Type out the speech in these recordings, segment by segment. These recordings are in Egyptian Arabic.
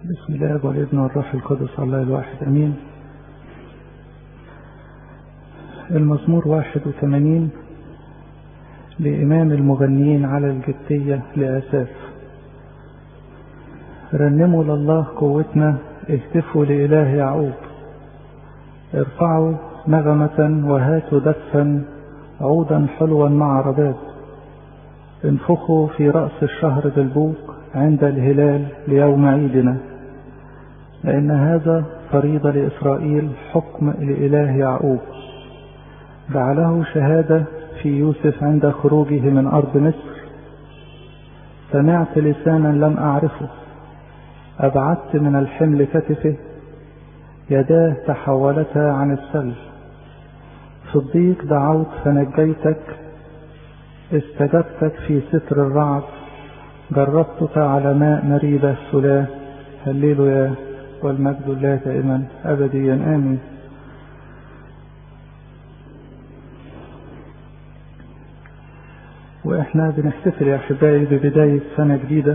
بسم الله والابن والروح القدس الله الواحد امين المزمور واحد وثمانين لإمام المغنيين على الجبتية لأساف رنموا لله قوتنا اهتفوا لإله يعقوب ارفعوا نغمة وهاتوا دفا عودا حلوا مع رباب انفخوا في رأس الشهر بالبوق عند الهلال ليوم عيدنا لأن هذا فريضة لإسرائيل حكم لإله يعقوب جعله شهادة في يوسف عند خروجه من أرض مصر سمعت لسانا لم أعرفه أبعدت من الحمل كتفه يداه تحولتا عن السل في الضيق دعوت فنجيتك استجبتك في ستر الرعد جربتك على ماء مريبة السلاه هللوا يا والمجد الله دائما أبديا آمين وإحنا بنحتفل يا أحبائي ببداية سنة جديدة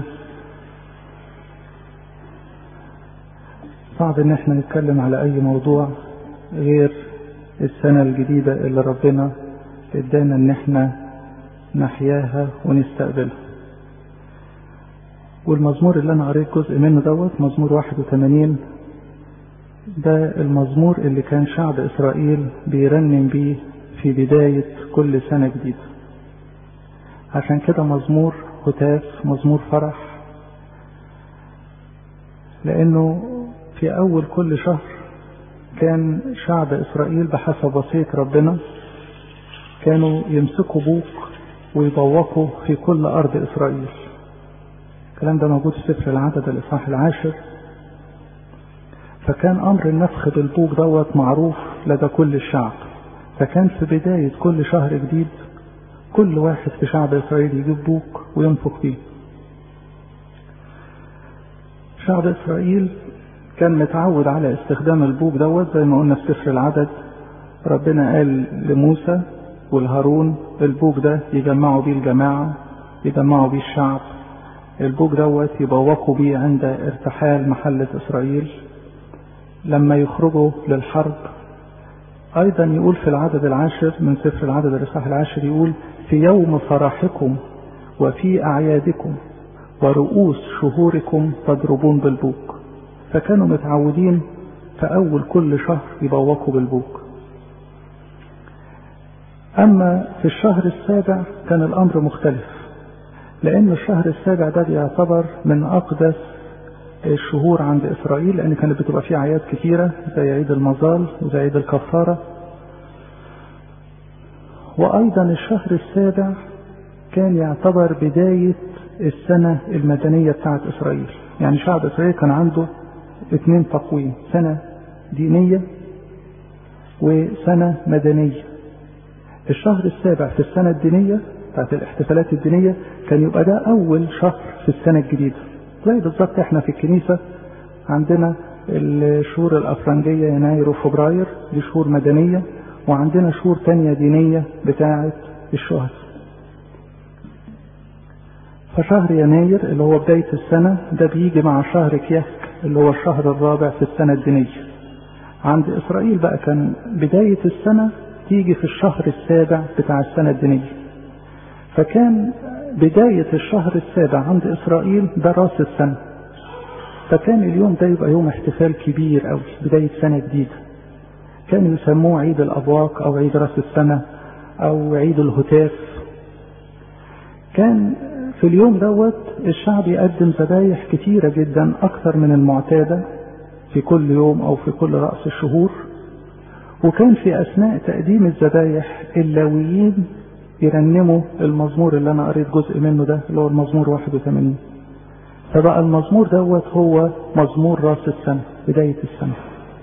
صعب إن إحنا نتكلم على أي موضوع غير السنة الجديدة اللي ربنا ادانا إن إحنا نحياها ونستقبلها والمزمور اللي أنا قريت جزء منه دوت مزمور 81 ده المزمور اللي كان شعب إسرائيل بيرنم بيه في بداية كل سنة جديدة عشان كده مزمور هتاف مزمور فرح لأنه في أول كل شهر كان شعب إسرائيل بحسب وصية ربنا كانوا يمسكوا بوق ويبوقوا في كل أرض إسرائيل الكلام ده موجود في سفر العدد الإصحاح العاشر فكان أمر النفخ بالبوق دوت معروف لدى كل الشعب فكان في بداية كل شهر جديد كل واحد في شعب إسرائيل يجيب بوق وينفخ فيه شعب إسرائيل كان متعود على استخدام البوق دوت زي ما قلنا في سفر العدد ربنا قال لموسى والهارون البوق ده يجمعوا بيه الجماعة يجمعوا بيه الشعب البوق دوت يبوقوا بيه عند ارتحال محلة إسرائيل لما يخرجوا للحرب أيضا يقول في العدد العاشر من سفر العدد الإصحاح العاشر يقول في يوم فرحكم وفي أعيادكم ورؤوس شهوركم تضربون بالبوق فكانوا متعودين في أول كل شهر يبوقوا بالبوق أما في الشهر السابع كان الأمر مختلف لأن الشهر السابع ده بيعتبر من أقدس الشهور عند إسرائيل لأن كانت بتبقى فيه أعياد كثيرة زي عيد المظال وزي عيد الكفارة وأيضا الشهر السابع كان يعتبر بداية السنة المدنية بتاعت إسرائيل يعني شعب إسرائيل كان عنده اثنين تقويم سنة دينية وسنة مدنية الشهر السابع في السنة الدينية بتاعت الاحتفالات الدينية كان يبقى ده أول شهر في السنة الجديدة زي بالظبط احنا في الكنيسة عندنا الشهور الأفرنجية يناير وفبراير دي شهور مدنية وعندنا شهور تانية دينية بتاعة الشهر فشهر يناير اللي هو بداية السنة ده بيجي مع شهر كياك اللي هو الشهر الرابع في السنة الدينية عند إسرائيل بقى كان بداية السنة تيجي في الشهر السابع بتاع السنة الدينية فكان بداية الشهر السابع عند إسرائيل ده راس السنة فكان اليوم ده يبقى يوم احتفال كبير أوي بداية سنة جديدة كانوا يسموه عيد الأبواق أو عيد راس السنة أو عيد الهتاف كان في اليوم دوت الشعب يقدم ذبايح كتيرة جدا أكثر من المعتادة في كل يوم أو في كل رأس الشهور وكان في أثناء تقديم الذبايح اللاويين يرنموا المزمور اللي أنا قريت جزء منه ده اللي هو المزمور 81 فبقى المزمور دوت هو مزمور راس السنة بداية السنة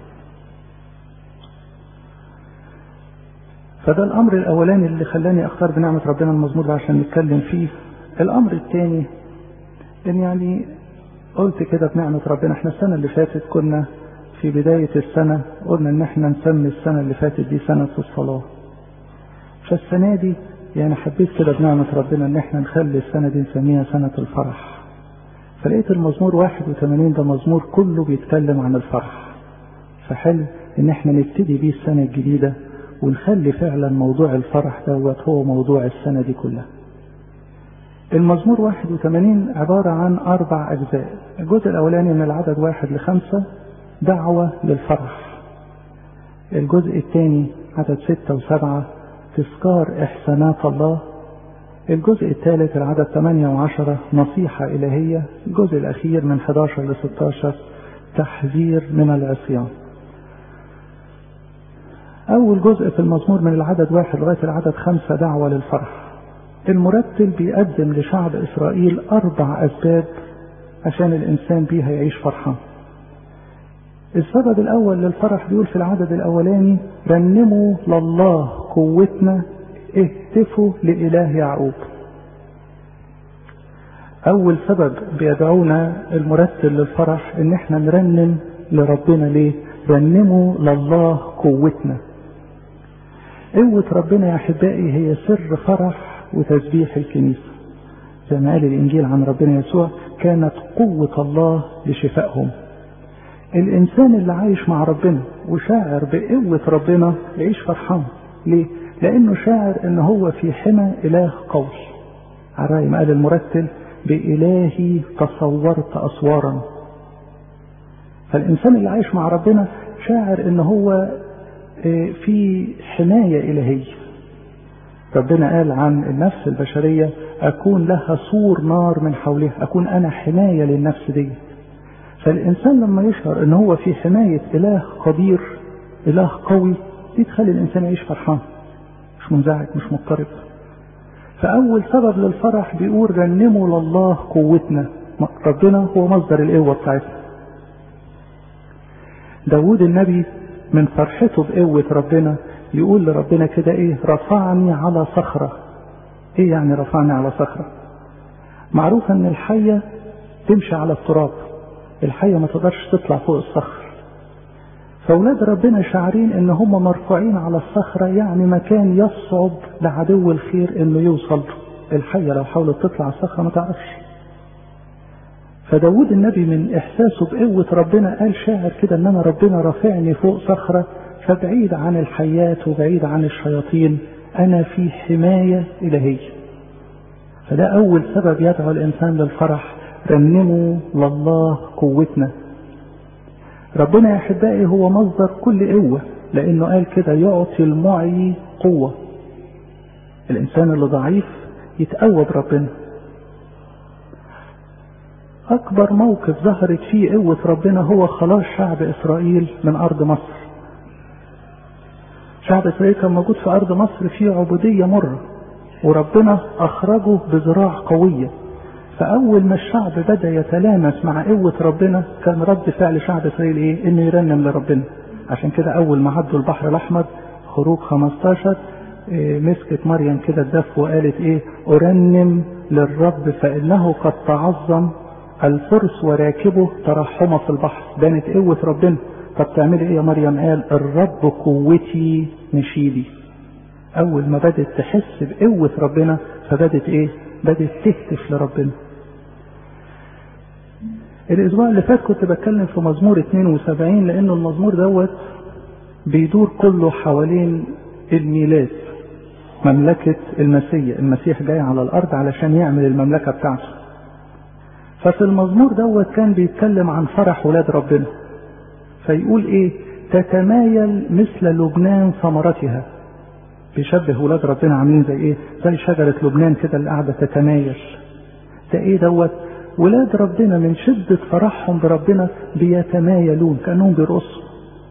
فده الأمر الأولاني اللي خلاني أختار بنعمة ربنا المزمور ده عشان نتكلم فيه الأمر الثاني إن يعني قلت كده بنعمة ربنا احنا السنة اللي فاتت كنا في بداية السنة قلنا إن احنا نسمي السنة اللي فاتت دي سنة الصلاة فالسنة دي يعني حبيت كده بنعمة ربنا إن احنا نخلي السنة دي نسميها سنة الفرح فلقيت المزمور 81 ده مزمور كله بيتكلم عن الفرح فحلو ان احنا نبتدي بيه السنة الجديدة ونخلي فعلا موضوع الفرح دوت هو موضوع السنة دي كلها المزمور 81 عبارة عن أربع أجزاء الجزء الأولاني من العدد واحد لخمسة دعوة للفرح الجزء الثاني عدد ستة وسبعة تذكار إحسانات الله الجزء الثالث العدد 8 وعشرة نصيحة إلهية الجزء الأخير من 11 ل 16 تحذير من العصيان أول جزء في المزمور من العدد واحد لغاية العدد خمسة دعوة للفرح المرتل بيقدم لشعب إسرائيل أربع أسباب عشان الإنسان بيها يعيش فرحان السبب الأول للفرح بيقول في العدد الأولاني رنموا لله قوتنا اهتفوا لإله يعقوب أول سبب بيدعونا المرتل للفرح إن احنا نرنم لربنا ليه؟ رنموا لله قوتنا. قوة ربنا يا أحبائي هي سر فرح وتسبيح الكنيسة. زي ما قال الإنجيل عن ربنا يسوع كانت قوة الله لشفائهم. الإنسان اللي عايش مع ربنا وشاعر بقوة ربنا يعيش فرحان. ليه؟ لأنه شاعر إن هو في حمى إله قوي. على ما قال المرتل بإلهي تصورت أسوارا فالإنسان اللي عايش مع ربنا شاعر إن هو في حماية إلهية ربنا قال عن النفس البشرية أكون لها سور نار من حولها أكون أنا حماية للنفس دي فالإنسان لما يشعر إن هو في حماية إله قدير إله قوي دي تخلي الإنسان يعيش فرحان مش منزعج مش مضطرب فأول سبب للفرح بيقول رنموا لله قوتنا ربنا هو مصدر القوة بتاعتنا داود النبي من فرحته بقوة ربنا يقول لربنا كده ايه رفعني على صخرة ايه يعني رفعني على صخرة معروف ان الحية تمشي على التراب الحية ما تقدرش تطلع فوق الصخر فاولاد ربنا شاعرين ان هم مرفوعين على الصخرة يعني مكان يصعب لعدو الخير انه يوصل الحية لو حاولت تطلع الصخرة ما تعرفش فداود النبي من احساسه بقوة ربنا قال شاعر كده ان انا ربنا رافعني فوق صخرة فبعيد عن الحيات وبعيد عن الشياطين انا في حماية الهية فده اول سبب يدعو الانسان للفرح رنموا لله قوتنا ربنا يا احبائي هو مصدر كل قوه لانه قال كده يعطي المعي قوه الانسان اللي ضعيف يتقوى بربنا اكبر موقف ظهرت فيه قوه ربنا هو خلاص شعب اسرائيل من ارض مصر شعب اسرائيل كان موجود في ارض مصر في عبوديه مره وربنا اخرجه بذراع قويه فأول ما الشعب بدأ يتلامس مع قوة ربنا كان رد فعل شعب إسرائيل إيه؟ إنه يرنم لربنا. عشان كده أول ما عدوا البحر الأحمر خروج 15 إيه مسكت مريم كده الدف وقالت إيه؟ أرنم للرب فإنه قد تعظم الفرس وراكبه ترحمه في البحر. بانت قوة ربنا. طب تعملي إيه يا مريم؟ قال الرب قوتي نشيدي. أول ما بدأت تحس بقوة ربنا فبدت إيه؟ بدأت تهتف لربنا. الاسبوع اللي فات كنت بتكلم في مزمور 72 لانه المزمور دوت بيدور كله حوالين الميلاد مملكة المسيح المسيح جاي على الارض علشان يعمل المملكة بتاعته ففي المزمور دوت كان بيتكلم عن فرح ولاد ربنا فيقول ايه تتمايل مثل لبنان ثمرتها بيشبه ولاد ربنا عاملين زي ايه زي شجرة لبنان كده اللي قاعدة تتمايل ده ايه دوت ولاد ربنا من شدة فرحهم بربنا بيتمايلون كأنهم بيرقصوا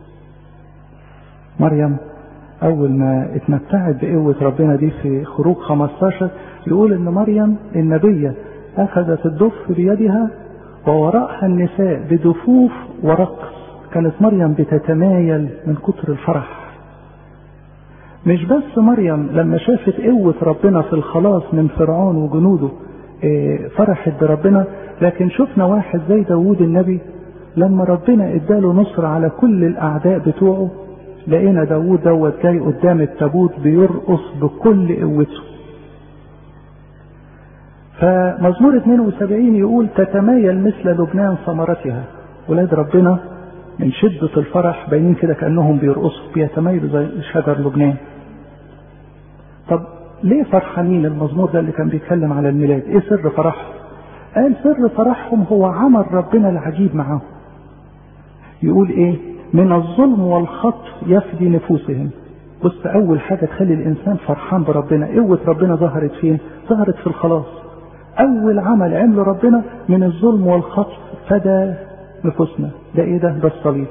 مريم أول ما اتمتعت بقوة ربنا دي في خروج 15 يقول إن مريم النبية أخذت الدف بيدها ووراءها النساء بدفوف ورقص كانت مريم بتتمايل من كتر الفرح مش بس مريم لما شافت قوة ربنا في الخلاص من فرعون وجنوده فرحت بربنا لكن شفنا واحد زي داوود النبي لما ربنا اداله نصر على كل الاعداء بتوعه لقينا داوود دوت جاي قدام التابوت بيرقص بكل قوته فمزمور 72 يقول تتمايل مثل لبنان ثمرتها ولاد ربنا من شدة الفرح باينين كده كأنهم بيرقصوا بيتميلوا زي شجر لبنان طب ليه فرحانين المزمور ده اللي كان بيتكلم على الميلاد ايه سر فرحهم قال سر فرحهم هو عمل ربنا العجيب معاهم يقول ايه من الظلم والخطف يفدي نفوسهم بص اول حاجه تخلي الانسان فرحان بربنا قوه ربنا ظهرت فين ظهرت في الخلاص اول عمل عمله ربنا من الظلم والخطف فدى نفوسنا ده ايه ده ده الصليب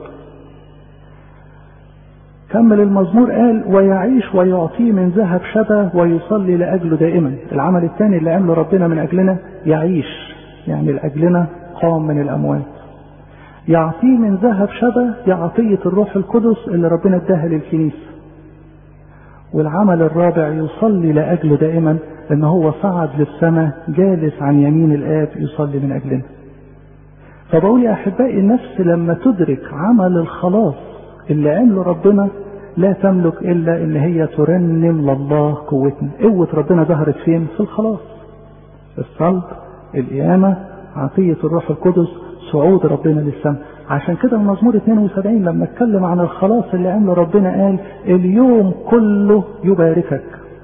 كمل المزمور قال ويعيش ويعطيه من ذهب شبه ويصلي لاجله دائما العمل الثاني اللي عمله ربنا من اجلنا يعيش يعني لاجلنا قام من الاموات يعطيه من ذهب شبه يعطية الروح القدس اللي ربنا اداها للكنيسة والعمل الرابع يصلي لأجله دائما ان هو صعد للسماء جالس عن يمين الآب يصلي من أجلنا فبقول يا أحبائي النفس لما تدرك عمل الخلاص اللي عمله ربنا لا تملك إلا إن هي ترنم لله قوتنا قوة ربنا ظهرت فين في الخلاص الصلب القيامة عطية الروح القدس صعود ربنا للسماء عشان كده المزمور 72 لما اتكلم عن الخلاص اللي عمله ربنا قال اليوم كله يباركك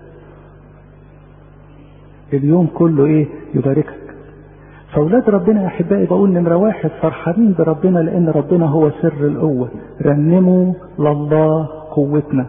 اليوم كله ايه يباركك فاولاد ربنا يا احبائي بقول نمره واحد فرحانين بربنا لان ربنا هو سر القوه رنموا لله قوتنا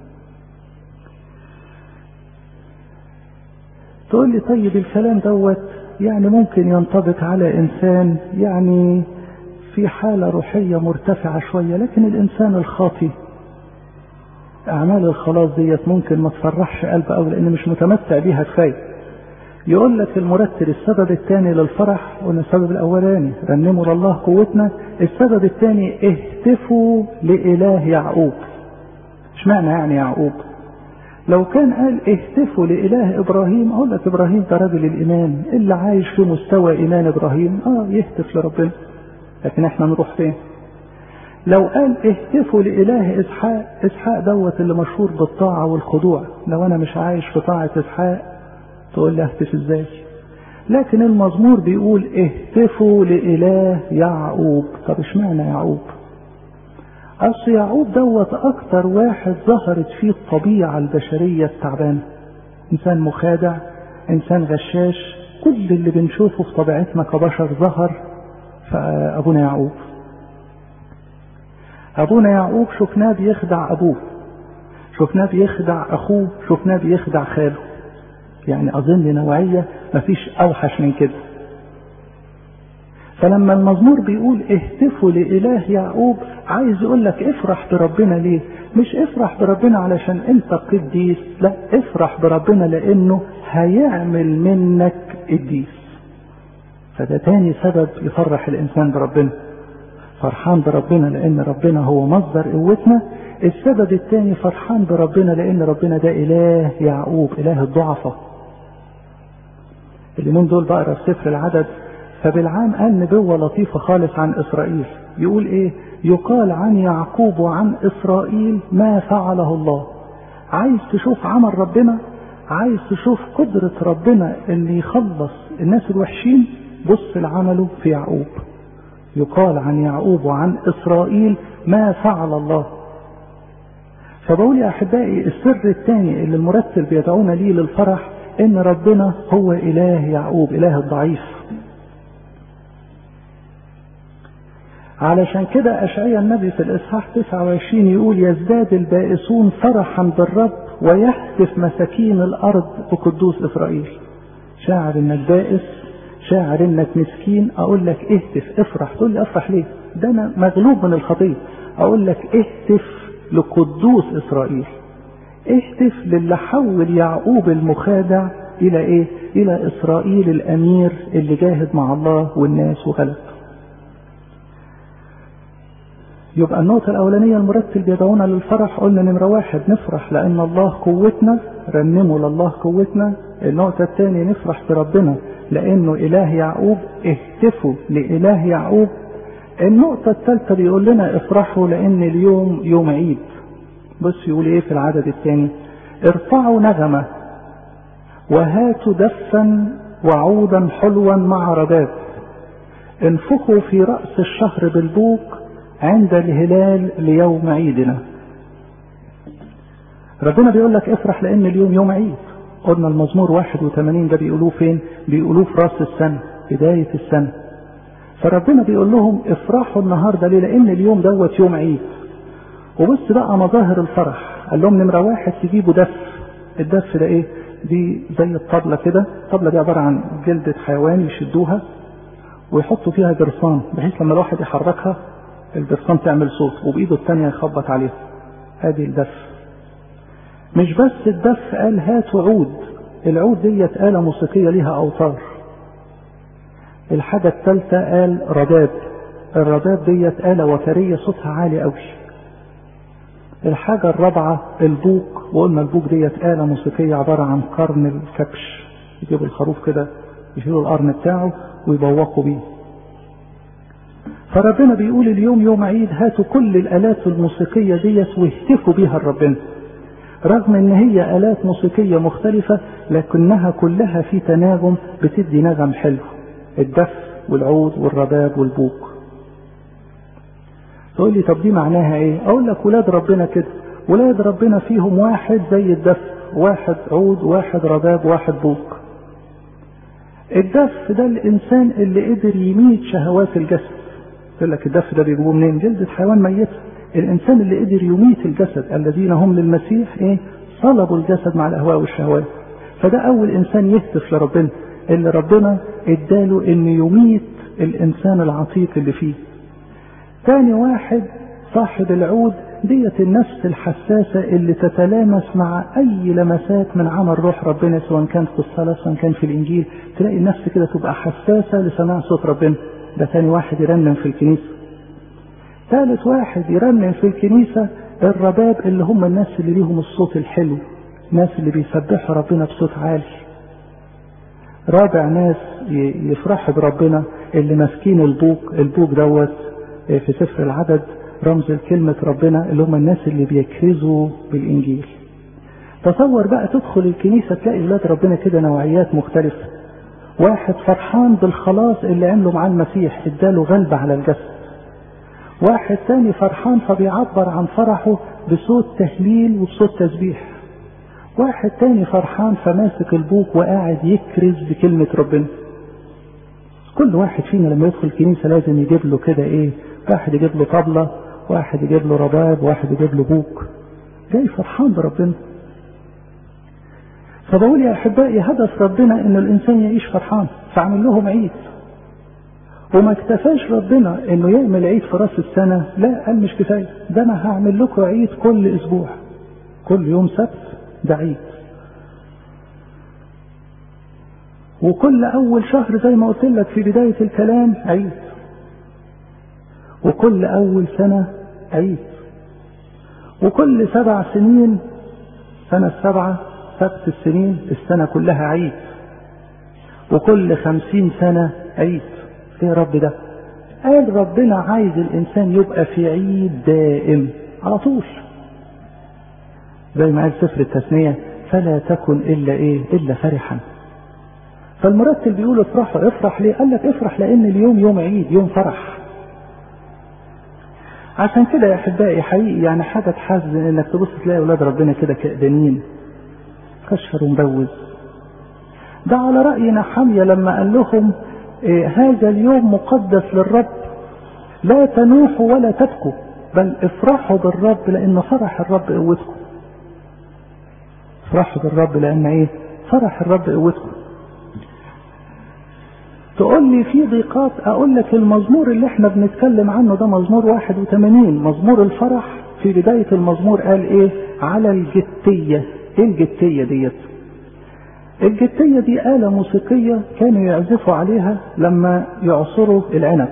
تقول لي طيب الكلام دوت يعني ممكن ينطبق على انسان يعني في حاله روحيه مرتفعه شويه لكن الانسان الخاطي اعمال الخلاص ديت ممكن ما تفرحش قلبه قوي لان مش متمتع بيها كفايه يقول لك المرتل السبب الثاني للفرح قلنا السبب الاولاني رنموا لله قوتنا السبب الثاني اهتفوا لاله يعقوب اشمعنى يعني يعقوب لو كان قال اهتفوا لإله إبراهيم أقول لك إبراهيم ده راجل الإيمان اللي عايش في مستوى إيمان إبراهيم آه يهتف لربنا لكن إحنا نروح فين؟ لو قال اهتفوا لإله إسحاق إسحاق دوت اللي مشهور بالطاعة والخضوع لو أنا مش عايش في طاعة إسحاق تقول لي اهتف إزاي؟ لكن المزمور بيقول اهتفوا لإله يعقوب طب اشمعنى يعقوب؟ أصل يعقوب دوت أكتر واحد ظهرت فيه الطبيعة البشرية التعبانة إنسان مخادع إنسان غشاش كل اللي بنشوفه في طبيعتنا كبشر ظهر فأبونا يعقوب أبونا يعقوب شفناه بيخدع أبوه شفناه بيخدع أخوه شفناه بيخدع خاله يعني أظن نوعية مفيش أوحش من كده فلما المزمور بيقول اهتفوا لإله يعقوب عايز يقول لك افرح بربنا ليه مش افرح بربنا علشان انت قديس لا افرح بربنا لانه هيعمل منك قديس فده تاني سبب يفرح الانسان بربنا فرحان بربنا لان ربنا هو مصدر قوتنا السبب الثاني فرحان بربنا لان ربنا ده اله يعقوب اله الضعفاء اليومين دول بقرا في سفر العدد فبالعام قال نبوة لطيفة خالص عن إسرائيل يقول إيه يقال عن يعقوب وعن إسرائيل ما فعله الله عايز تشوف عمل ربنا عايز تشوف قدرة ربنا ان يخلص الناس الوحشين بص لعمله في يعقوب يقال عن يعقوب وعن إسرائيل ما فعل الله فبقول يا أحبائي السر الثاني اللي المرتل بيدعونا ليه للفرح إن ربنا هو إله يعقوب إله الضعيف علشان كده أشعيا النبي في الإصحاح 29 يقول يزداد البائسون فرحا بالرب ويهتف مساكين الأرض بقدوس إسرائيل شاعر إنك بائس شاعر إنك مسكين أقول لك اهتف افرح تقول لي افرح ليه ده أنا مغلوب من الخطية أقول لك اهتف لقدوس إسرائيل اهتف للي حول يعقوب المخادع إلى إيه؟ إلى إسرائيل الأمير اللي جاهد مع الله والناس وغلب يبقى النقطة الأولانية المرتل بيدعونا للفرح قلنا نمرة واحد نفرح لأن الله قوتنا رنموا لله قوتنا النقطة الثانية نفرح بربنا لأنه إله يعقوب اهتفوا لإله يعقوب النقطة الثالثة بيقول لنا افرحوا لأن اليوم يوم عيد بص يقول إيه في العدد الثاني ارفعوا نغمة وهاتوا دفا وعودا حلوا مع رباب انفخوا في رأس الشهر بالبوق عند الهلال ليوم عيدنا ربنا بيقول لك افرح لان اليوم يوم عيد قلنا المزمور 81 ده بيقولوه فين بيقولوه في راس السنة بداية السنة فربنا بيقول لهم افرحوا النهارده ليه لان اليوم دوت يوم عيد وبص بقى مظاهر الفرح قال لهم نمرة واحد تجيبوا دف الدف ده ايه دي زي الطبلة كده الطبلة دي عبارة عن جلدة حيوان يشدوها ويحطوا فيها جرسان بحيث لما الواحد يحركها الجرسان تعمل صوت وبايده التانية يخبط عليها ادي الدف مش بس الدف قال هاتوا عود العود ديت آلة موسيقية ليها أوتار الحاجة الثالثة قال رباب الرباب ديت آلة وترية صوتها عالي قوي الحاجة الرابعة البوق وقلنا البوق ديت آلة موسيقية عبارة عن قرن الكبش يجيبوا الخروف كده يشيلوا القرن بتاعه ويبوقوا بيه فربنا بيقول اليوم يوم عيد هاتوا كل الآلات الموسيقية ديت واهتفوا بيها لربنا رغم ان هي آلات موسيقية مختلفة لكنها كلها في تناغم بتدي نغم حلو الدف والعود والرباب والبوق تقول لي طب دي معناها ايه اقول لك ولاد ربنا كده ولاد ربنا فيهم واحد زي الدف واحد عود واحد رباب واحد بوق الدف ده الانسان اللي قدر يميت شهوات الجسد يقول لك الدف ده بيجيبوه منين جلدة حيوان ميتة الانسان اللي قدر يميت الجسد الذين هم للمسيح ايه صلبوا الجسد مع الاهواء والشهوات فده اول انسان يهتف لربنا اللي ربنا اداله ان يميت الانسان العتيق اللي فيه تاني واحد صاحب العود ديت النفس الحساسة اللي تتلامس مع أي لمسات من عمل روح ربنا سواء كان في الصلاة سواء كان في الإنجيل تلاقي النفس كده تبقى حساسة لسماع صوت ربنا ده تاني واحد يرنم في الكنيسة ثالث واحد يرنم في الكنيسة الرباب اللي هم الناس اللي ليهم الصوت الحلو الناس اللي بيسبحوا ربنا بصوت عالي رابع ناس يفرحوا بربنا اللي ماسكين البوق البوق دوت في سفر العدد رمز لكلمة ربنا اللي هم الناس اللي بيكرزوا بالإنجيل تصور بقى تدخل الكنيسة تلاقي ولاد ربنا كده نوعيات مختلفة واحد فرحان بالخلاص اللي عمله مع المسيح اداله غلبة على الجسد واحد تاني فرحان فبيعبر عن فرحه بصوت تهليل وبصوت تسبيح واحد تاني فرحان فماسك البوق وقاعد يكرز بكلمة ربنا كل واحد فينا لما يدخل الكنيسة لازم يجيب له كده ايه واحد يجيب له طبلة واحد يجيب له رباب واحد يجيب له بوق جاي فرحان بربنا فبقول يا احبائي هدف ربنا ان الانسان يعيش فرحان فعمل لهم عيد وما اكتفاش ربنا انه يعمل عيد في راس السنه لا قال مش كفايه ده انا هعمل لكم عيد كل اسبوع كل يوم سبت ده عيد وكل اول شهر زي ما قلت لك في بدايه الكلام عيد وكل اول سنه عيد وكل سبع سنين سنه السبعه سبت السنين السنه كلها عيد وكل خمسين سنه عيد ايه يا رب ده قال ربنا عايز الانسان يبقى في عيد دائم على طول زي ما قال سفر التثنية فلا تكن الا ايه الا فرحا فالمرتل بيقول افرحوا افرح ليه قال لك افرح لان اليوم يوم عيد يوم فرح عشان كده يا احبائي حقيقي يعني حاجه تحزن انك تبص تلاقي اولاد ربنا كده كأدانين كشر ومبوز ده على رأي نحمية لما قال لهم إيه هذا اليوم مقدس للرب لا تنوحوا ولا تبكوا بل افرحوا بالرب لان فرح الرب قوتكم افرحوا بالرب لان ايه فرح الرب قوتكم تقول لي في ضيقات اقول لك المزمور اللي احنا بنتكلم عنه ده مزمور 81 مزمور الفرح في بداية المزمور قال ايه على الجتية ايه الجتية ديت الجتية دي آلة موسيقية كانوا يعزفوا عليها لما يعصروا العنب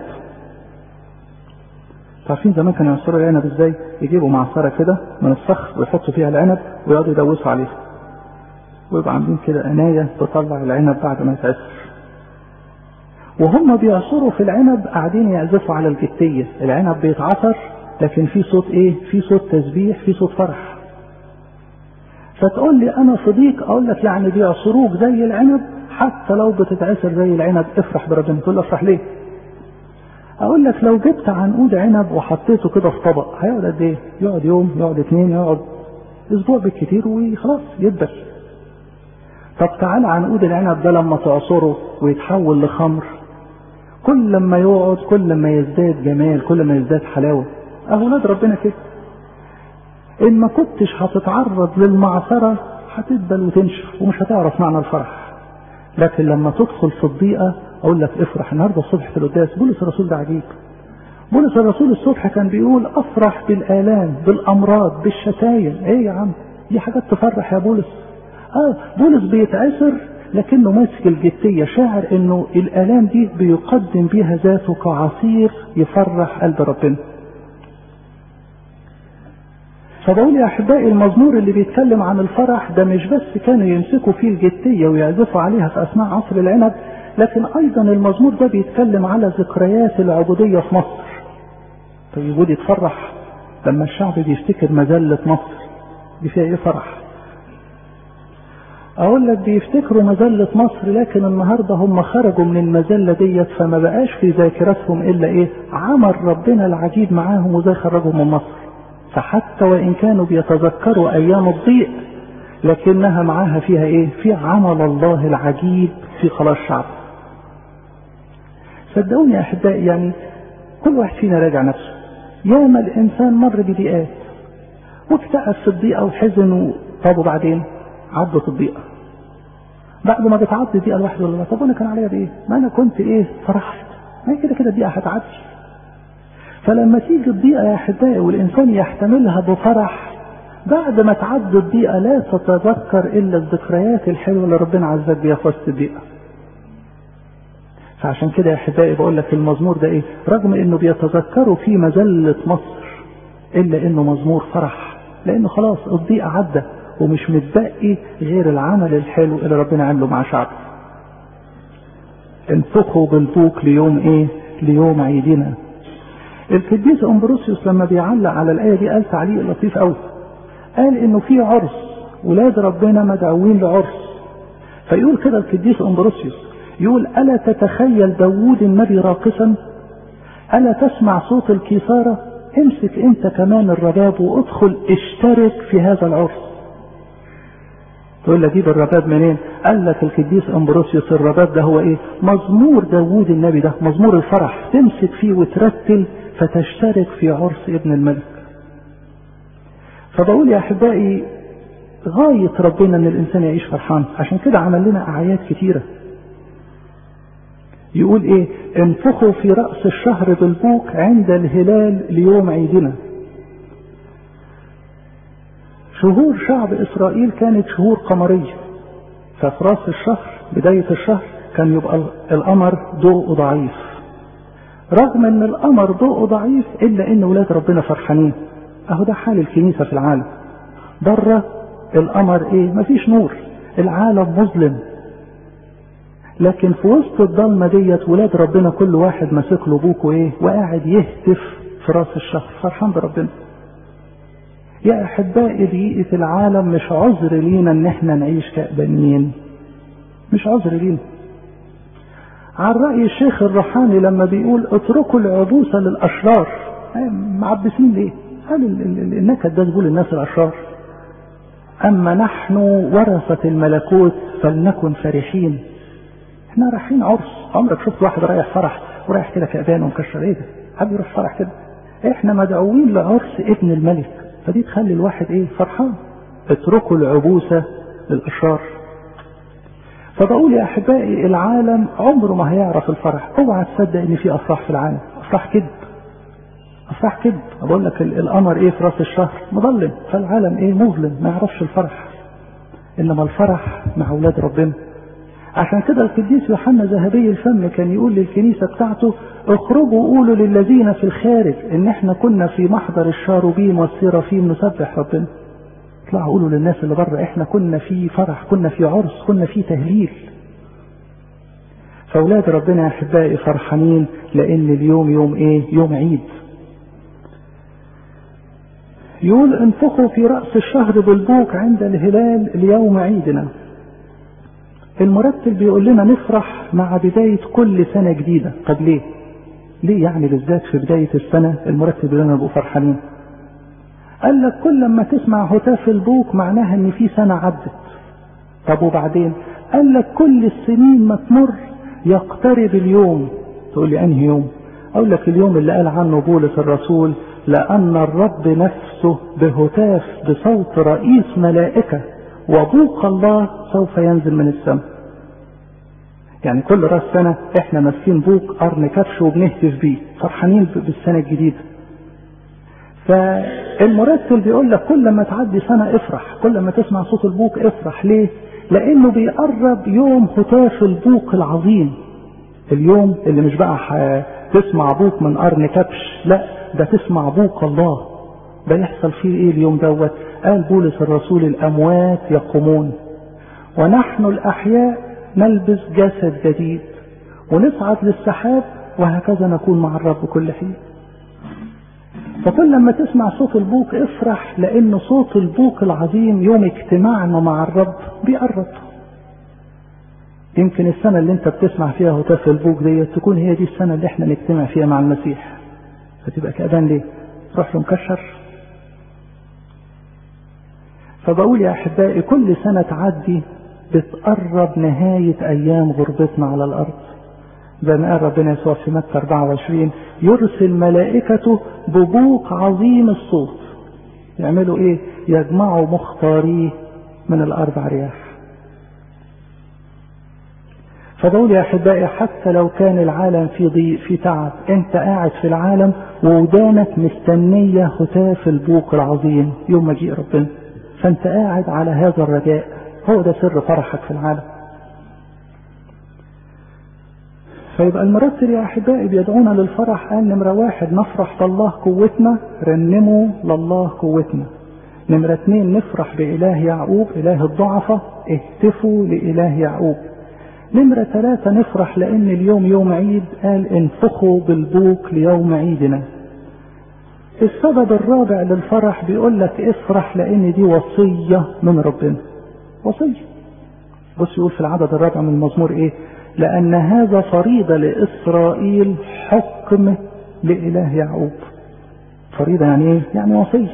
عارفين زمان كانوا يعصروا العنب ازاي يجيبوا معصرة كده من الصخر ويحطوا فيها العنب ويقعدوا يدوسوا عليها ويبقى عاملين كده عناية تطلع العنب بعد ما يتعصر وهم بيعصروا في العنب قاعدين يعزفوا على الجتية العنب بيتعصر لكن في صوت ايه في صوت تسبيح في صوت فرح فتقول لي انا صديق اقول لك يعني بيعصروك زي العنب حتى لو بتتعسر زي العنب افرح بربنا تقول له افرح ليه اقول لك لو جبت عنقود عنب وحطيته كده في طبق هيقعد قد ايه يقعد يوم يقعد اتنين يقعد اسبوع بالكتير وخلاص يدبل طب تعال عنقود العنب ده لما تعصره ويتحول لخمر كل لما يقعد كل لما يزداد جمال كل ما يزداد حلاوه اولاد ربنا كده ان ما كنتش هتتعرض للمعصره هتدبل وتنشف ومش هتعرف معنى الفرح لكن لما تدخل في الضيقه اقول لك افرح النهارده الصبح في القداس بولس الرسول ده عجيب بولس الرسول الصبح كان بيقول افرح بالالام بالامراض بالشتايم ايه يا عم دي حاجات تفرح يا بولس اه بولس بيتعسر لكنه ماسك الجتيه شاعر انه الالام دي بيقدم بيها ذاته كعصير يفرح قلب ربنا فبقول يا احبائي المزمور اللي بيتكلم عن الفرح ده مش بس كانوا يمسكوا فيه الجتيه ويعزفوا عليها في اثناء عصر العنب لكن ايضا المزمور ده بيتكلم على ذكريات العبوديه في مصر طيب ودي تفرح لما الشعب بيفتكر مذله مصر دي فيها ايه فرح اقول لك بيفتكروا مذله مصر لكن النهارده هم خرجوا من المذله ديت فما بقاش في ذاكرتهم الا ايه عمل ربنا العجيب معاهم وزي خرجهم من مصر فحتى وان كانوا بيتذكروا ايام الضيق لكنها معاها فيها ايه في عمل الله العجيب في خلاص شعب صدقوني يا احبائي يعني كل واحد فينا راجع نفسه ياما الانسان مر بضيقات واكتئب في الضيقه وحزن طب وبعدين عدت الضيقه بعد ما بتعدي الضيقه الواحد يقول طب انا كان عليا بايه؟ ما انا كنت ايه فرحت ما هي كده كده الضيقه هتعدي فلما تيجي الضيقه يا احبائي والانسان يحتملها بفرح بعد ما تعدي الضيقه لا تتذكر الا الذكريات الحلوه اللي ربنا عزك بيها في وسط الضيقه فعشان كده يا احبائي بقول لك المزمور ده ايه رغم انه بيتذكروا في مذله مصر الا انه مزمور فرح لانه خلاص الضيقه عدى ومش متبقي غير العمل الحلو اللي ربنا عمله مع شعبه انفخوا بالبوك ليوم ايه ليوم عيدنا القديس امبروسيوس لما بيعلق على الايه دي قال تعليق لطيف قوي قال انه في عرس ولاد ربنا مدعوين لعرس فيقول كده القديس امبروسيوس يقول ألا تتخيل داوود النبي راقصا ألا تسمع صوت الكيسارة امسك انت كمان الرباب وادخل اشترك في هذا العرس تقول لي اجيب الرباب منين قال لك القديس امبروسيوس الرباب ده هو ايه مزمور داوود النبي ده مزمور الفرح تمسك فيه وترتل فتشترك في عرس ابن الملك فبقول يا احبائي غاية ربنا ان الانسان يعيش فرحان عشان كده عمل لنا اعياد كتيره يقول ايه انفخوا في رأس الشهر بالبوك عند الهلال ليوم عيدنا شهور شعب اسرائيل كانت شهور قمرية ففي راس الشهر بداية الشهر كان يبقى القمر ضوء ضعيف رغم ان القمر ضوء ضعيف الا ان ولاد ربنا فرحانين اهو ده حال الكنيسة في العالم بره القمر ايه مفيش نور العالم مظلم لكن في وسط الضلمه ديت ولاد ربنا كل واحد ماسك له بوكه ايه وقاعد يهتف في راس الشهر فرحان بربنا يا احبائي ضيقه العالم مش عذر لينا ان احنا نعيش كأبانيين مش عذر لينا عن رأي الشيخ الروحاني لما بيقول اتركوا العبوسة للأشرار معبسين ليه؟ قال النكد ده تقول الناس الأشرار أما نحن ورثة الملكوت فلنكن فرحين احنا رايحين عرس عمرك شفت واحد رايح فرح ورايح كده كأبان ومكشر ايه ده حد يروح فرح كده احنا مدعوين لعرس ابن الملك فدي تخلي الواحد ايه فرحان اتركوا العبوسة للأشرار فبقول يا احبائي العالم عمره ما هيعرف الفرح اوعى تصدق ان في افراح في العالم افراح كذب افراح كذب بقول لك القمر ايه في راس الشهر مظلم فالعالم ايه مظلم ما يعرفش الفرح انما الفرح مع اولاد ربنا عشان كده القديس يوحنا ذهبي الفم كان يقول للكنيسه بتاعته اخرجوا قولوا للذين في الخارج ان احنا كنا في محضر الشاروبيم والسيرافيم نسبح ربنا اطلعوا قولوا للناس اللي بره احنا كنا في فرح كنا في عرس كنا في تهليل فاولاد ربنا يا احبائي فرحانين لان اليوم يوم ايه يوم عيد يقول انفخوا في رأس الشهر بالبوك عند الهلال ليوم عيدنا المرتل بيقول لنا نفرح مع بداية كل سنة جديدة طب ليه ليه يعني بالذات في بداية السنة المرتب بيقول لنا نبقوا فرحانين قال لك كل لما تسمع هتاف البوك معناها ان في سنة عدت طب وبعدين قال لك كل السنين ما تمر يقترب اليوم تقول لي انهي يوم اقول لك اليوم اللي قال عنه بولس الرسول لان الرب نفسه بهتاف بصوت رئيس ملائكة وبوق الله سوف ينزل من السماء يعني كل راس سنة احنا ماسكين بوق قرن كبش وبنهتف بيه فرحانين بالسنة الجديدة فالمرتل بيقول لك كل ما تعدي سنة افرح كل ما تسمع صوت البوق افرح ليه لانه بيقرب يوم هتاف البوق العظيم اليوم اللي مش بقى تسمع بوق من قرن كبش لا ده تسمع بوق الله ده يحصل فيه ايه اليوم دوت قال بولس الرسول الاموات يقومون ونحن الاحياء نلبس جسد جديد ونصعد للسحاب وهكذا نكون مع الرب كل حين فكل لما تسمع صوت البوق افرح لان صوت البوق العظيم يوم اجتماعنا مع الرب بيقرب يمكن السنة اللي انت بتسمع فيها هتاف البوق دي تكون هي دي السنة اللي احنا نجتمع فيها مع المسيح فتبقى كأبان ليه روح له مكشر فبقول يا احبائي كل سنة تعدي بتقرب نهاية ايام غربتنا على الارض زي ما قال ربنا يسوع في متى 24 يرسل ملائكته ببوق عظيم الصوت يعملوا ايه يجمعوا مختاريه من الاربع رياح فبقول يا احبائي حتى لو كان العالم في ضيق في تعب انت قاعد في العالم وودانك مستنيه هتاف البوق العظيم يوم مجيء ربنا فانت قاعد على هذا الرجاء هو ده سر فرحك في العالم فيبقى المرتل يا احبائي بيدعونا للفرح قال نمره واحد نفرح بالله قوتنا رنموا لله قوتنا نمره اثنين نفرح باله يعقوب اله الضعفة اهتفوا لاله يعقوب نمرة ثلاثة نفرح لأن اليوم يوم عيد قال انفخوا بالبوق ليوم عيدنا السبب الرابع للفرح بيقول لك افرح لأن دي وصية من ربنا وصية بص يقول في العدد الرابع من المزمور ايه لأن هذا فريضة لإسرائيل حكم لإله يعقوب فريضة يعني ايه يعني وصية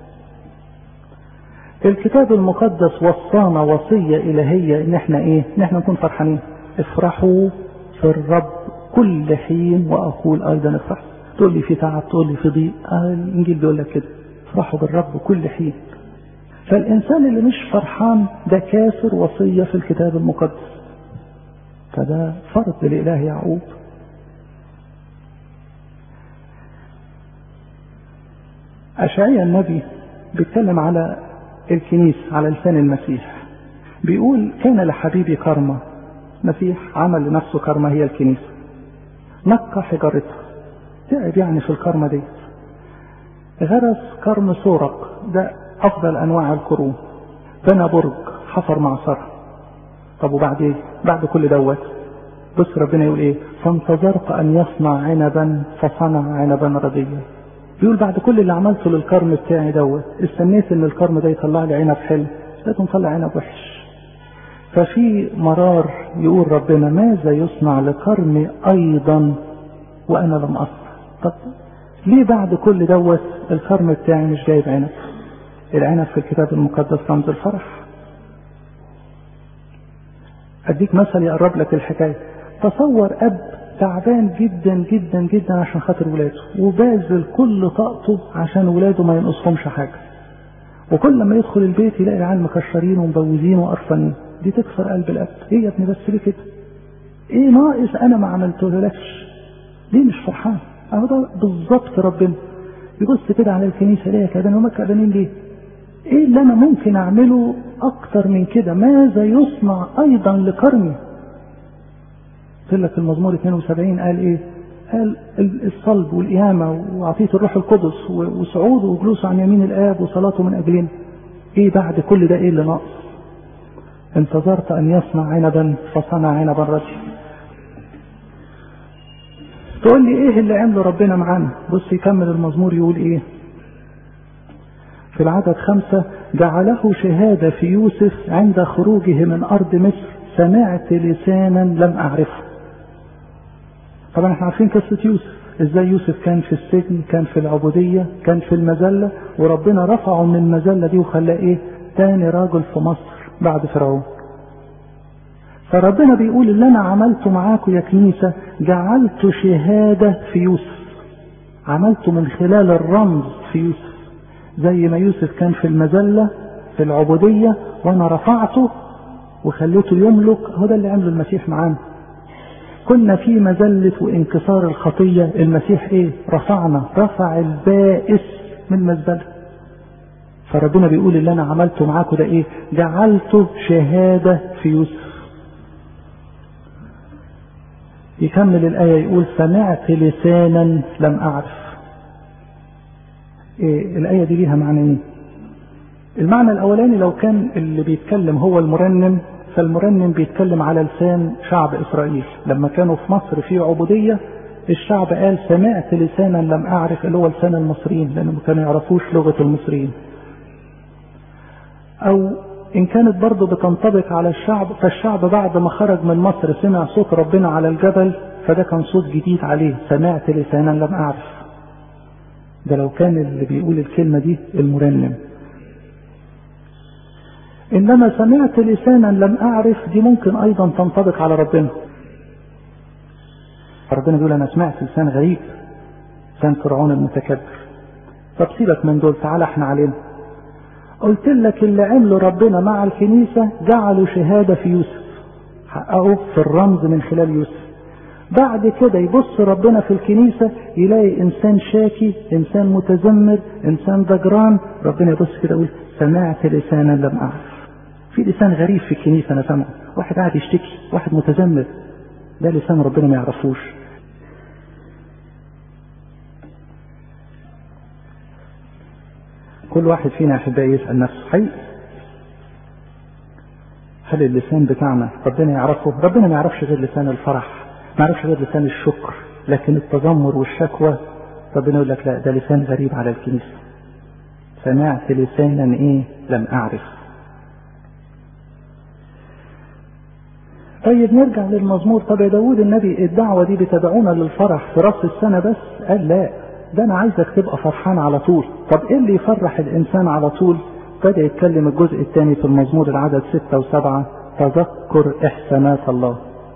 الكتاب المقدس وصانا وصية إلهية إن إحنا إيه؟ إن إحنا نكون فرحانين. افرحوا في الرب كل حين وأقول أيضا افرحوا. تقول لي في تعب، تقول لي في ضيق، آه الإنجيل بيقول لك كده. افرحوا بالرب كل حين. فالإنسان اللي مش فرحان ده كاسر وصية في الكتاب المقدس. فده فرض لإله يعقوب. أشعيا النبي بيتكلم على الكنيسة على لسان المسيح بيقول كان لحبيبي كرمة مسيح عمل لنفسه كرمة هي الكنيسة نقى حجارتها تعب يعني في الكرمة دي غرس كرم سورق ده أفضل أنواع الكروم بنى برج حفر معصرة طب وبعد ايه؟ بعد كل دوت بص ربنا يقول ايه؟ فانتظرت أن يصنع عنبا فصنع عنبا رديا بيقول بعد كل اللي عملته للكرم بتاعي دوت استنيت ان الكرم ده يطلع لي عنب حلو لقيته مطلع عنب وحش ففي مرار يقول ربنا ماذا يصنع لكرمي ايضا وانا لم اصنع طب ليه بعد كل دوت الكرم بتاعي مش جايب عنب العنب في الكتاب المقدس رمز الفرح اديك مثل يقرب لك الحكايه تصور اب تعبان جدا جدا جدا عشان خاطر ولاده وباذل كل طاقته عشان ولاده ما ينقصهمش حاجه وكل ما يدخل البيت يلاقي العيال مكشرين ومبوزين وقرفانين دي تكسر قلب الاب ايه يا ابني بس ليه كده ايه ناقص انا ما عملتهولكش ليه مش فرحان اهو ده بالظبط ربنا يبص كده على الكنيسه ليه كده هم كأبانين ليه ايه اللي انا ممكن اعمله اكتر من كده ماذا يصنع ايضا لكرمي قلت لك المزمور 72 قال ايه قال الصلب والقيامه وعطيه الروح القدس وصعوده وجلوسه عن يمين الاب وصلاته من اجلنا ايه بعد كل ده ايه اللي ناقص انتظرت ان يصنع عنبا فصنع عنبا رجل تقول لي ايه اللي عمله ربنا معانا بص يكمل المزمور يقول ايه في العدد خمسة جعله شهادة في يوسف عند خروجه من أرض مصر سمعت لسانا لم أعرفه طبعا احنا عارفين قصة يوسف ازاي يوسف كان في السجن كان في العبودية كان في المذلة وربنا رفعه من المذلة دي وخلاه ايه تاني راجل في مصر بعد فرعون فربنا بيقول اللي انا عملته معاكم يا كنيسة جعلت شهادة في يوسف عملته من خلال الرمز في يوسف زي ما يوسف كان في المذلة في العبودية وانا رفعته وخليته يملك هو ده اللي عمله المسيح معانا كنا في مذلة وانكسار الخطية المسيح ايه رفعنا رفع البائس من مزبلة فربنا بيقول اللي انا عملته معاكم ده ايه جعلته شهادة في يوسف يكمل الآية يقول سمعت لسانا لم أعرف إيه الآية دي ليها معنى ايه المعنى الأولاني لو كان اللي بيتكلم هو المرنم فالمرنم بيتكلم على لسان شعب إسرائيل لما كانوا في مصر في عبودية الشعب قال سمعت لسانا لم أعرف اللي هو لسان المصريين لأنهم ما كانوا يعرفوش لغة المصريين أو إن كانت برضه بتنطبق على الشعب فالشعب بعد ما خرج من مصر سمع صوت ربنا على الجبل فده كان صوت جديد عليه سمعت لسانا لم أعرف ده لو كان اللي بيقول الكلمة دي المرنم إنما سمعت لسانا لم أعرف دي ممكن أيضا تنطبق على ربنا ربنا بيقول أنا سمعت لسان غريب لسان فرعون المتكبر طب سيبك من دول تعالى احنا علينا قلت لك اللي عمله ربنا مع الكنيسة جعلوا شهادة في يوسف حققوا في الرمز من خلال يوسف بعد كده يبص ربنا في الكنيسة يلاقي إنسان شاكي إنسان متذمر إنسان ضجران ربنا يبص كده يقول سمعت لسانا لم أعرف في لسان غريب في الكنيسة أنا سامعه واحد قاعد يشتكي واحد متذمر ده لسان ربنا ما يعرفوش كل واحد فينا أحبائي يسأل نفسه حقيقي هل اللسان بتاعنا ربنا يعرفه ربنا ما يعرفش غير لسان الفرح ما يعرفش غير لسان الشكر لكن التذمر والشكوى ربنا يقول لك لا ده لسان غريب على الكنيسة سمعت لسانا ايه لم اعرف طيب نرجع للمزمور طب يا داود النبي الدعوة دي بتدعونا للفرح في راس السنة بس قال لا ده انا عايزك تبقى فرحان على طول طب ايه اللي يفرح الانسان على طول بدأ يتكلم الجزء الثاني في المزمور العدد ستة وسبعة تذكر احسانات الله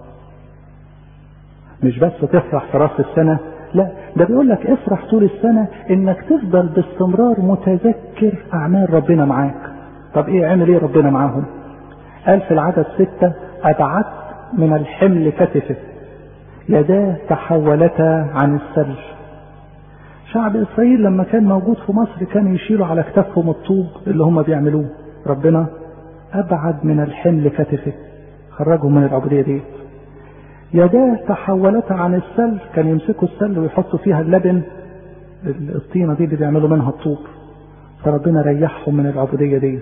مش بس تفرح في راس السنة لا ده بيقول لك افرح طول السنة انك تفضل باستمرار متذكر اعمال ربنا معاك طب ايه عمل ايه ربنا معاهم قال في العدد ستة ابعدت من الحمل كتفه يداه تحولتا عن السل شعب اسرائيل لما كان موجود في مصر كانوا يشيلوا على كتافهم الطوب اللي هم بيعملوه ربنا ابعد من الحمل كتفه خرجهم من العبودية دي يداه تحولتا عن السل كان يمسكوا السل ويحطوا فيها اللبن الطينة دي اللي بيعملوا منها الطوب فربنا ريحهم من العبودية دي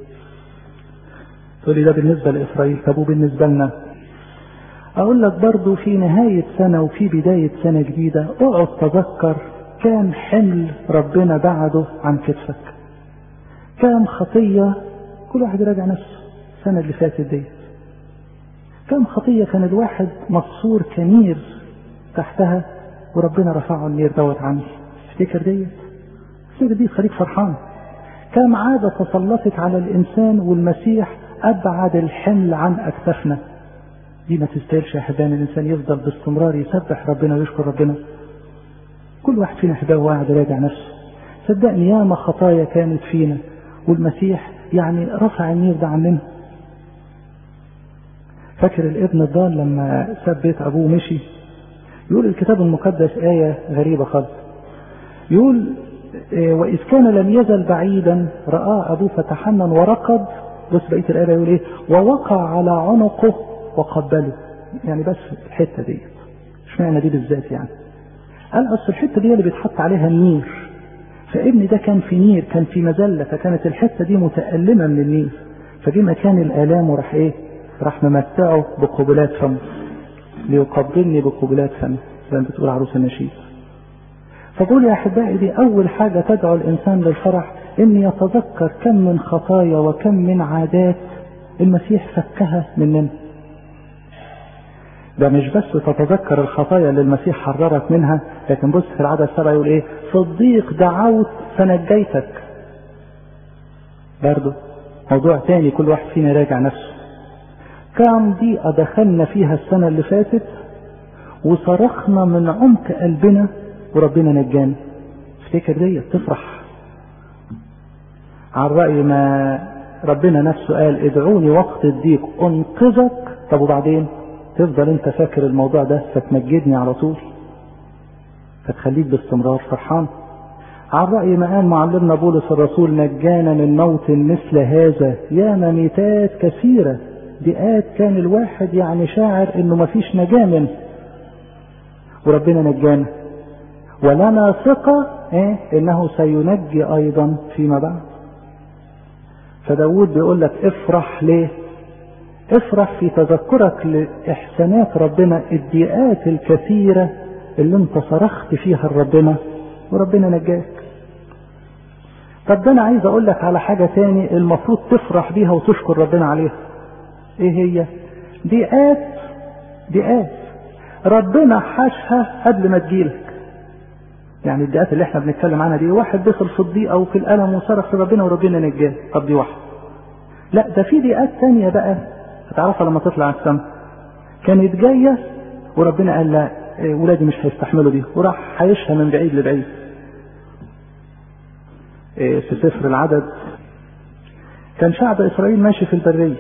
تقول لي ده بالنسبة لإسرائيل طب وبالنسبة لنا أقول لك برضو في نهاية سنة وفي بداية سنة جديدة اقعد تذكر كام حمل ربنا بعده عن كتفك كام خطية كل واحد يراجع نفسه السنة اللي فاتت دي كم خطية كان الواحد مقصور كنير تحتها وربنا رفعه النير دوت عني افتكر ديت افتكر دي خليك فرحان كم عادة تسلطت على الإنسان والمسيح أبعد الحمل عن أكتافنا دي ما تستاهلش يا أحبائي الإنسان يفضل باستمرار يسبح ربنا ويشكر ربنا كل واحد فينا أحبائي قاعد يراجع نفسه صدقني ياما خطايا كانت فينا والمسيح يعني رفع النير ده عننا فاكر الابن الضال لما ساب بيت ابوه مشي يقول الكتاب المقدس آية غريبة خالص يقول وإذ كان لم يزل بعيدا رأى أبوه فتحنن وركض بص بقية الآية يقول إيه ووقع على عنقه وقبله يعني بس الحتة دي اشمعنى دي بالذات يعني قال أصل الحتة دي اللي بيتحط عليها النير فابني ده كان في نير كان في مذلة فكانت الحتة دي متألمة من النير فدي مكان الآلام وراح إيه راح ممتعه بقبلات فمه ليقبلني بقبلات فمه زي ما بتقول عروس النشيد فقول يا احبائي دي اول حاجه تدعو الانسان للفرح ان يتذكر كم من خطايا وكم من عادات المسيح فكها مننا ده مش بس تتذكر الخطايا اللي المسيح حررك منها لكن بص في العدد السبع يقول ايه في الضيق دعوت فنجيتك برضه موضوع تاني كل واحد فينا يراجع نفسه كم ضيقة دخلنا فيها السنة اللي فاتت وصرخنا من عمق قلبنا وربنا نجانا افتكر دي تفرح على رأي ما ربنا نفسه قال ادعوني وقت الضيق انقذك طب وبعدين تفضل انت فاكر الموضوع ده فتمجدني على طول فتخليك باستمرار فرحان على رأي ما قال معلمنا بولس الرسول نجانا من موت مثل هذا يا ميتات كثيرة دقات كان الواحد يعني شاعر انه مفيش نجاة منه وربنا نجانا ولنا ثقة ايه انه سينجي ايضا فيما بعد فداود بيقول لك افرح ليه افرح في تذكرك لإحسانات ربنا الضيقات الكثيرة اللي انت صرخت فيها لربنا وربنا نجاك طب ده انا عايز اقول لك على حاجة تاني المفروض تفرح بيها وتشكر ربنا عليها ايه هي ضيقات ضيقات ربنا حاشها قبل ما تجيلك يعني الضيقات اللي احنا بنتكلم عنها دي واحد دخل في الضيقه وفي الالم وصرخ لربنا وربنا نجاه طب دي واحده لا ده في ضيقات تانية بقى هتعرفها لما تطلع السماء كانت جايه وربنا قال لا ولادي مش هيستحملوا دي وراح حايشها من بعيد لبعيد في سفر العدد كان شعب اسرائيل ماشي في البريه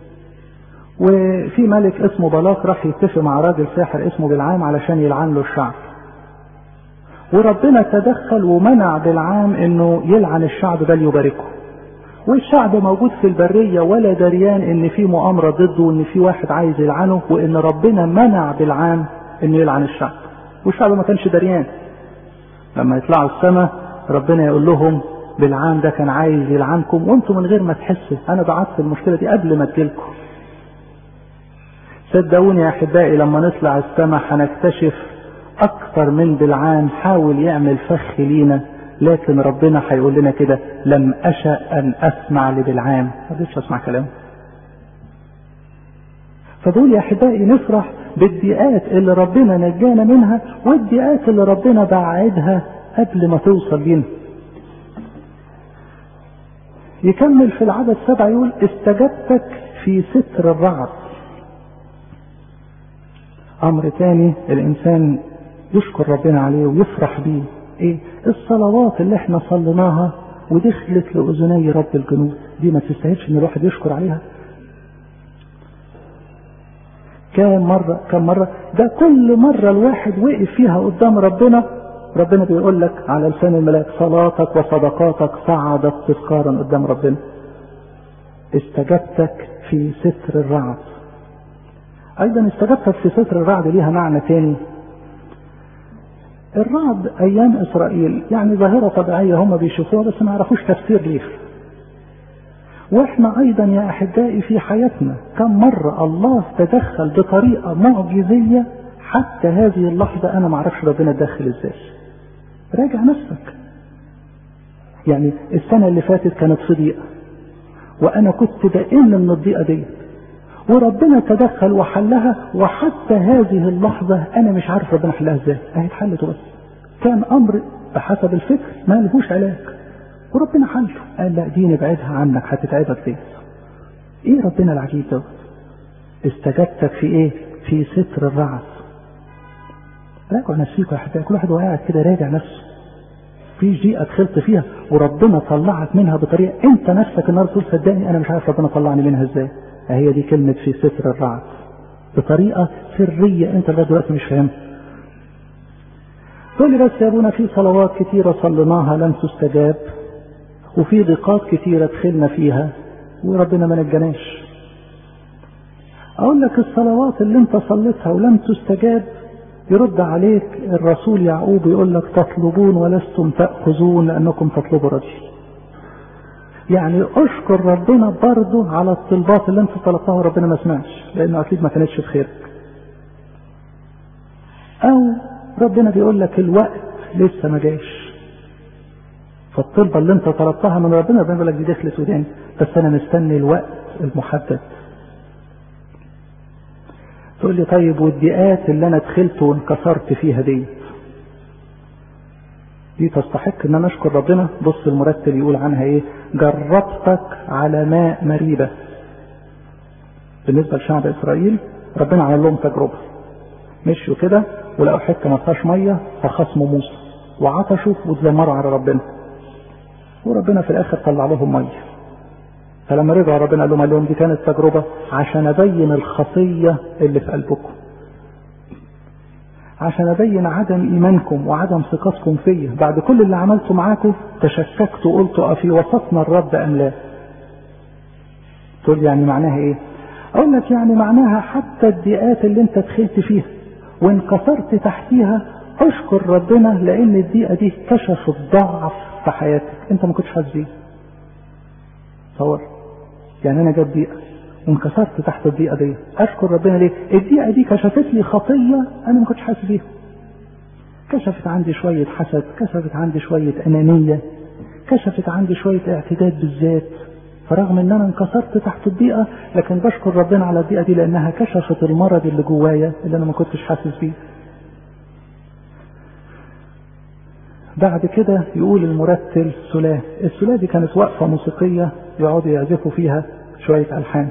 وفي ملك اسمه بلاق راح يتفق مع راجل ساحر اسمه بالعام علشان يلعن له الشعب وربنا تدخل ومنع بالعام انه يلعن الشعب بل يباركه والشعب موجود في البرية ولا دريان ان في مؤامرة ضده وان في واحد عايز يلعنه وان ربنا منع بالعام انه يلعن الشعب والشعب ما كانش دريان لما يطلعوا السماء ربنا يقول لهم بالعام ده كان عايز يلعنكم وانتم من غير ما تحسوا انا بعت المشكلة دي قبل ما تجيلكم صدقوني يا احبائي لما نطلع السماء هنكتشف اكتر من بالعام حاول يعمل فخ لينا لكن ربنا هيقول لنا كده لم اشا ان اسمع لبلعام ما قدرتش اسمع كلامه فدول يا احبائي نفرح بالضيقات اللي ربنا نجانا منها والضيقات اللي ربنا بعدها قبل ما توصل لينا يكمل في العدد سبعة يقول استجبتك في ستر الرعد امر تاني الانسان يشكر ربنا عليه ويفرح بيه ايه الصلوات اللي احنا صليناها ودخلت لاذني رب الجنود دي ما تستاهلش ان الواحد يشكر عليها كام مرة كم مرة ده كل مرة الواحد وقف فيها قدام ربنا ربنا بيقول لك على لسان الملاك صلاتك وصدقاتك صعدت تذكارا قدام ربنا استجبتك في ستر الرعد ايضا استجبتك في ستر الرعد ليها معنى تاني الرعد ايام اسرائيل يعني ظاهرة طبيعية هم بيشوفوها بس ما يعرفوش تفسير ليها واحنا ايضا يا احبائي في حياتنا كم مرة الله تدخل بطريقة معجزية حتى هذه اللحظة انا ما اعرفش ربنا اتدخل ازاي راجع نفسك يعني السنة اللي فاتت كانت في ضيقة وانا كنت بئن من الضيقة دي وربنا تدخل وحلها وحتى هذه اللحظة انا مش عارف ربنا حلها ازاي اهي اتحلت بس كان امر بحسب الفكر ما لهوش علاج وربنا حله قال لا دي نبعدها عنك هتتعبك دي ايه ربنا العجيب ده استجبتك في ايه في ستر الرعد راجعوا نفسيكم يا احبائي كل واحد وهو قاعد كده راجع نفسه في دقيقه دخلت فيها وربنا طلعك منها بطريقه انت نفسك النهارده تقول صدقني انا مش عارف ربنا طلعني منها ازاي هي دي كلمه في ستر الرعد بطريقه سريه انت لغايه دلوقتي مش فاهمها تقول لي بس يا ابونا في صلوات كتيره صليناها لم تستجاب وفي ضيقات كتيرة دخلنا فيها وربنا ما نجناش أقول لك الصلوات اللي أنت صليتها ولم تستجاب يرد عليك الرسول يعقوب يقول لك تطلبون ولستم تأخذون لأنكم تطلبوا رجل يعني اشكر ربنا برضه على الطلبات اللي انت طلبتها وربنا ما سمعش لانه اكيد ما كانتش بخيرك او ربنا بيقول لك الوقت لسه ما جاش فالطلبة اللي انت طلبتها من ربنا ربنا لك دي دخلت وداني بس انا مستني الوقت المحدد تقول لي طيب والضيقات اللي انا دخلت وانكسرت فيها دي دي تستحق ان انا اشكر ربنا بص المرتب يقول عنها ايه جربتك على ماء مريبة بالنسبة لشعب اسرائيل ربنا عمل لهم تجربة مشوا كده ولقوا حته ما فيهاش ميه فخصموا موسى وعطشوا واتذمروا على ربنا وربنا في الاخر طلع لهم ميه فلما رجعوا ربنا قال لهم قال لهم دي كانت تجربه عشان ابين الخطيه اللي في قلبكم عشان ابين عدم ايمانكم وعدم ثقتكم فيا بعد كل اللي عملته معاكم تشككت وقلت افي وسطنا الرب ام لا تقول يعني معناها ايه اقول لك يعني معناها حتى الضيقات اللي انت دخلت فيها وانكسرت تحتيها اشكر ربنا لان الضيقه دي كشفت ضعف في حياتك انت ما كنتش حاسس بيه تصور يعني انا جت ضيقه وانكسرت تحت الضيقه دي اشكر ربنا ليه الضيقه دي كشفت لي خطيه انا ما كنتش حاسس بيها كشفت عندي شويه حسد كشفت عندي شويه انانيه كشفت عندي شويه اعتداد بالذات فرغم ان انا انكسرت تحت الضيقه لكن بشكر ربنا على الضيقه دي لانها كشفت المرض اللي جوايا اللي انا ما كنتش حاسس بيه بعد كده يقول المرتل سلاه السلاه دي كانت وقفه موسيقيه يقعدوا يعزفوا فيها شويه الحان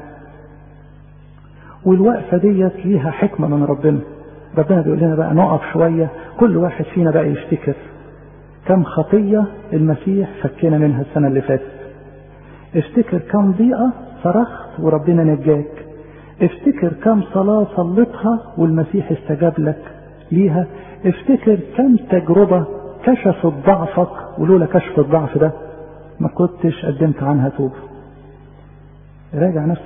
والوقفه ديت ليها حكمه من ربنا ربنا بيقول لنا بقى نقف شويه كل واحد فينا بقى يفتكر كم خطيه المسيح فكنا منها السنه اللي فاتت افتكر كم ضيقة صرخت وربنا نجاك افتكر كم صلاة صليتها والمسيح استجاب لك ليها افتكر كم تجربة كشفت ضعفك ولولا كشف الضعف ده ما كنتش قدمت عنها توبة راجع نفسك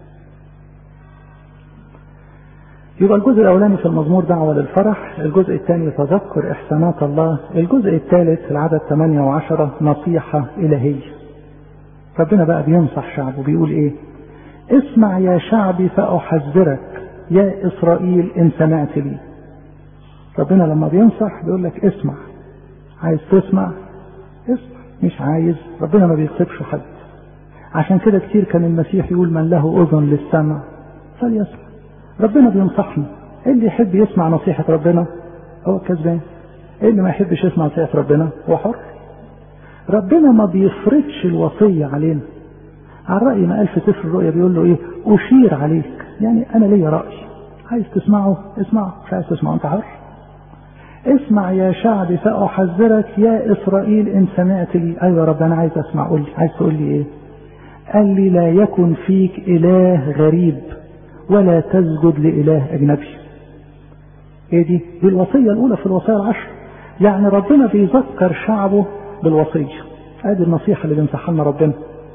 يبقى الجزء الأولاني في المزمور دعوة للفرح الجزء الثاني تذكر إحسانات الله الجزء الثالث العدد 8 و10 نصيحة إلهية ربنا بقى بينصح شعبه بيقول ايه اسمع يا شعبي فأحذرك يا إسرائيل إن سمعت لي ربنا لما بينصح بيقول لك اسمع عايز تسمع اسمع مش عايز ربنا ما بيغصبش حد عشان كده كتير كان المسيح يقول من له أذن للسمع فليسمع ربنا بينصحنا اللي يحب يسمع نصيحة ربنا هو كذبان اللي ما يحبش يسمع نصيحة ربنا هو حر ربنا ما بيفرضش الوصية علينا على رأي ما قال في سفر الرؤيا بيقول له ايه أشير عليك يعني أنا ليا رأي عايز تسمعه اسمعه مش عايز تسمعه أنت حر اسمع يا شعبي فأحذرك يا إسرائيل إن سمعت لي أيوة يا رب أنا عايز أسمع قول لي عايز تقول لي إيه قال لي لا يكن فيك إله غريب ولا تسجد لإله أجنبي إيه دي؟ دي الوصية الأولى في الوصايا العشر يعني ربنا بيذكر شعبه بالوصية ادي النصيحة اللي بينصحها لنا ربنا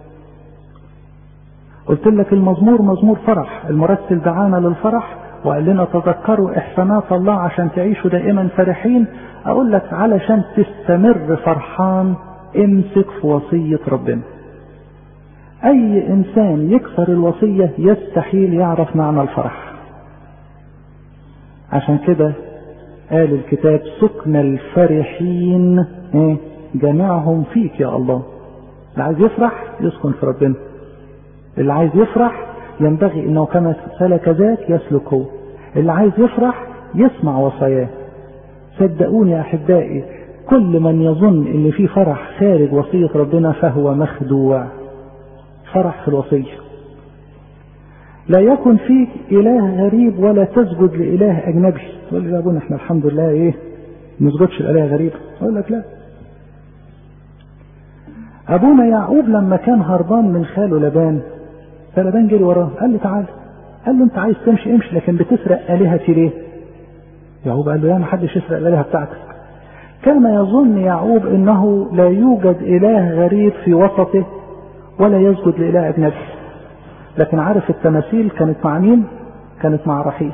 قلت لك المزمور مزمور فرح المرتل دعانا للفرح وقال لنا تذكروا احسانات الله عشان تعيشوا دائما فرحين اقول لك علشان تستمر فرحان امسك في وصية ربنا اي انسان يكسر الوصية يستحيل يعرف معنى الفرح عشان كده قال الكتاب سكن الفرحين ايه جميعهم فيك يا الله اللي عايز يفرح يسكن في ربنا اللي عايز يفرح ينبغي انه كما سلك ذاك يسلك هو اللي عايز يفرح يسمع وصاياه صدقوني يا احبائي كل من يظن ان في فرح خارج وصيه ربنا فهو مخدوع فرح في الوصيه لا يكن فيك اله غريب ولا تسجد لاله اجنبي تقول لي يا ابونا احنا الحمد لله ايه ما نسجدش لاله غريب اقول لك لا ابونا يعقوب لما كان هربان من خاله لبان فلبان جري وراه قال له تعالى قال له انت عايز تمشي امشي لكن بتسرق الهتي ليه يعقوب قال له يا ما حدش يسرق الالهه بتاعتك كان يظن يعقوب انه لا يوجد اله غريب في وسطه ولا يسجد لاله اجنبي لكن عارف التماثيل كانت مع مين كانت مع رحيل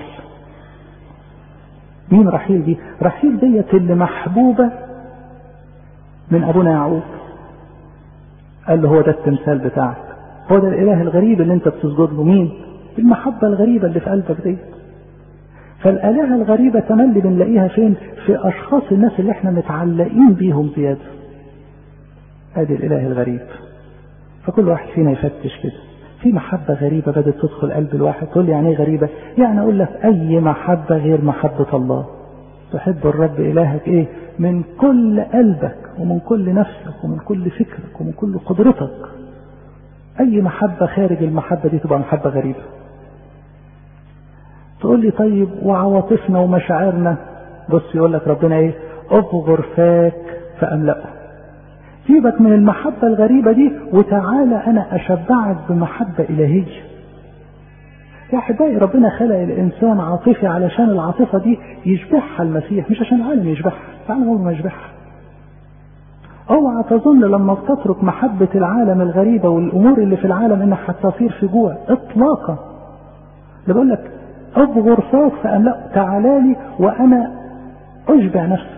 مين رحيل دي رحيل ديت اللي محبوبه من ابونا يعقوب قال له هو ده التمثال بتاعك هو ده الاله الغريب اللي انت بتسجد له مين المحبه الغريبه اللي في قلبك دي فالالهه الغريبه تملي بنلاقيها فين في اشخاص الناس اللي احنا متعلقين بيهم زياده ادي الاله الغريب فكل واحد فينا يفتش كده في محبة غريبة بدأت تدخل قلب الواحد تقول لي يعني ايه غريبة يعني اقول لك اي محبة غير محبة الله تحب الرب الهك ايه من كل قلبك ومن كل نفسك ومن كل فكرك ومن كل قدرتك اي محبة خارج المحبة دي تبقى محبة غريبة تقول لي طيب وعواطفنا ومشاعرنا بص يقول لك ربنا ايه ابغر فاك فاملأه سيبك من المحبة الغريبة دي وتعالى انا اشبعك بمحبة الهية يا احبائي ربنا خلق الانسان عاطفي علشان العاطفة دي يشبعها المسيح مش عشان العالم يشبعها العالم عمره ما يشبعها اوعى تظن لما بتترك محبة العالم الغريبة والامور اللي في العالم انك هتصير في جوع اطلاقا ده بقول لك ابغر فاك فاملأ تعالى لي وانا اشبع نفسك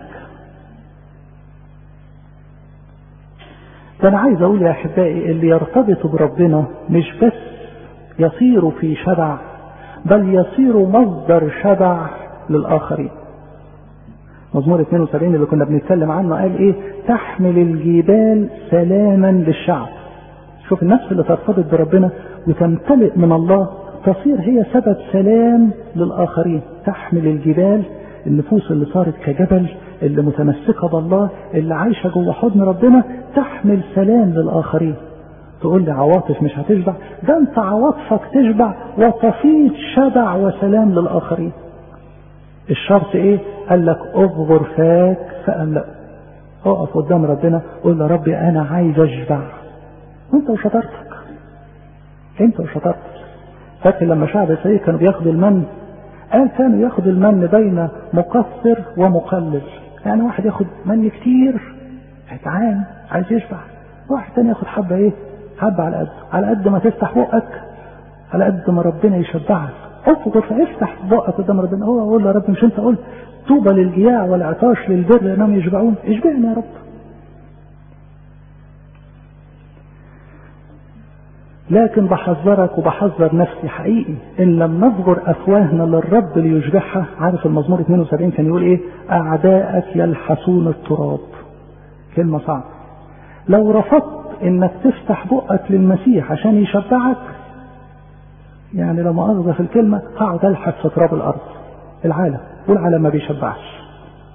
ده انا عايز اقول يا احبائي اللي يرتبط بربنا مش بس يصير في شبع بل يصير مصدر شبع للاخرين مزمور 72 اللي كنا بنتكلم عنه قال ايه تحمل الجبال سلاما للشعب شوف النفس اللي ترتبط بربنا وتمتلئ من الله تصير هي سبب سلام للآخرين تحمل الجبال النفوس اللي صارت كجبل اللي متمسكة بالله اللي عايشة جوه حضن ربنا تحمل سلام للآخرين تقول لي عواطف مش هتشبع ده انت عواطفك تشبع وتفيض شبع وسلام للآخرين الشرط ايه قال لك ابغر فاك فأملأ اقف قدام ربنا قول له ربي انا عايز اشبع وانت وشطارتك انت وشطارتك فاكر لما شعب اسرائيل كانوا بياخدوا المن قال كانوا ياخدوا المن بين مقصر ومقلل يعني واحد ياخد من كتير هيتعان عايز يشبع واحد تاني ياخد حبه ايه حبه على قد على قد ما تفتح بقك على قد ما ربنا يشبعك افضل فافتح بقك قدام ربنا هو اقول يا رب مش انت قلت طوبى للجياع والعطاش للبر لانهم يشبعون اشبعني يا رب لكن بحذرك وبحذر نفسي حقيقي ان لم نصغر افواهنا للرب ليشبعها عارف المزمور 72 كان يقول ايه اعدائك يلحسون التراب كلمه صعبه لو رفضت انك تفتح بقك للمسيح عشان يشبعك يعني لما اخذ في الكلمه هقعد الحس في تراب الارض العالم والعالم ما بيشبعش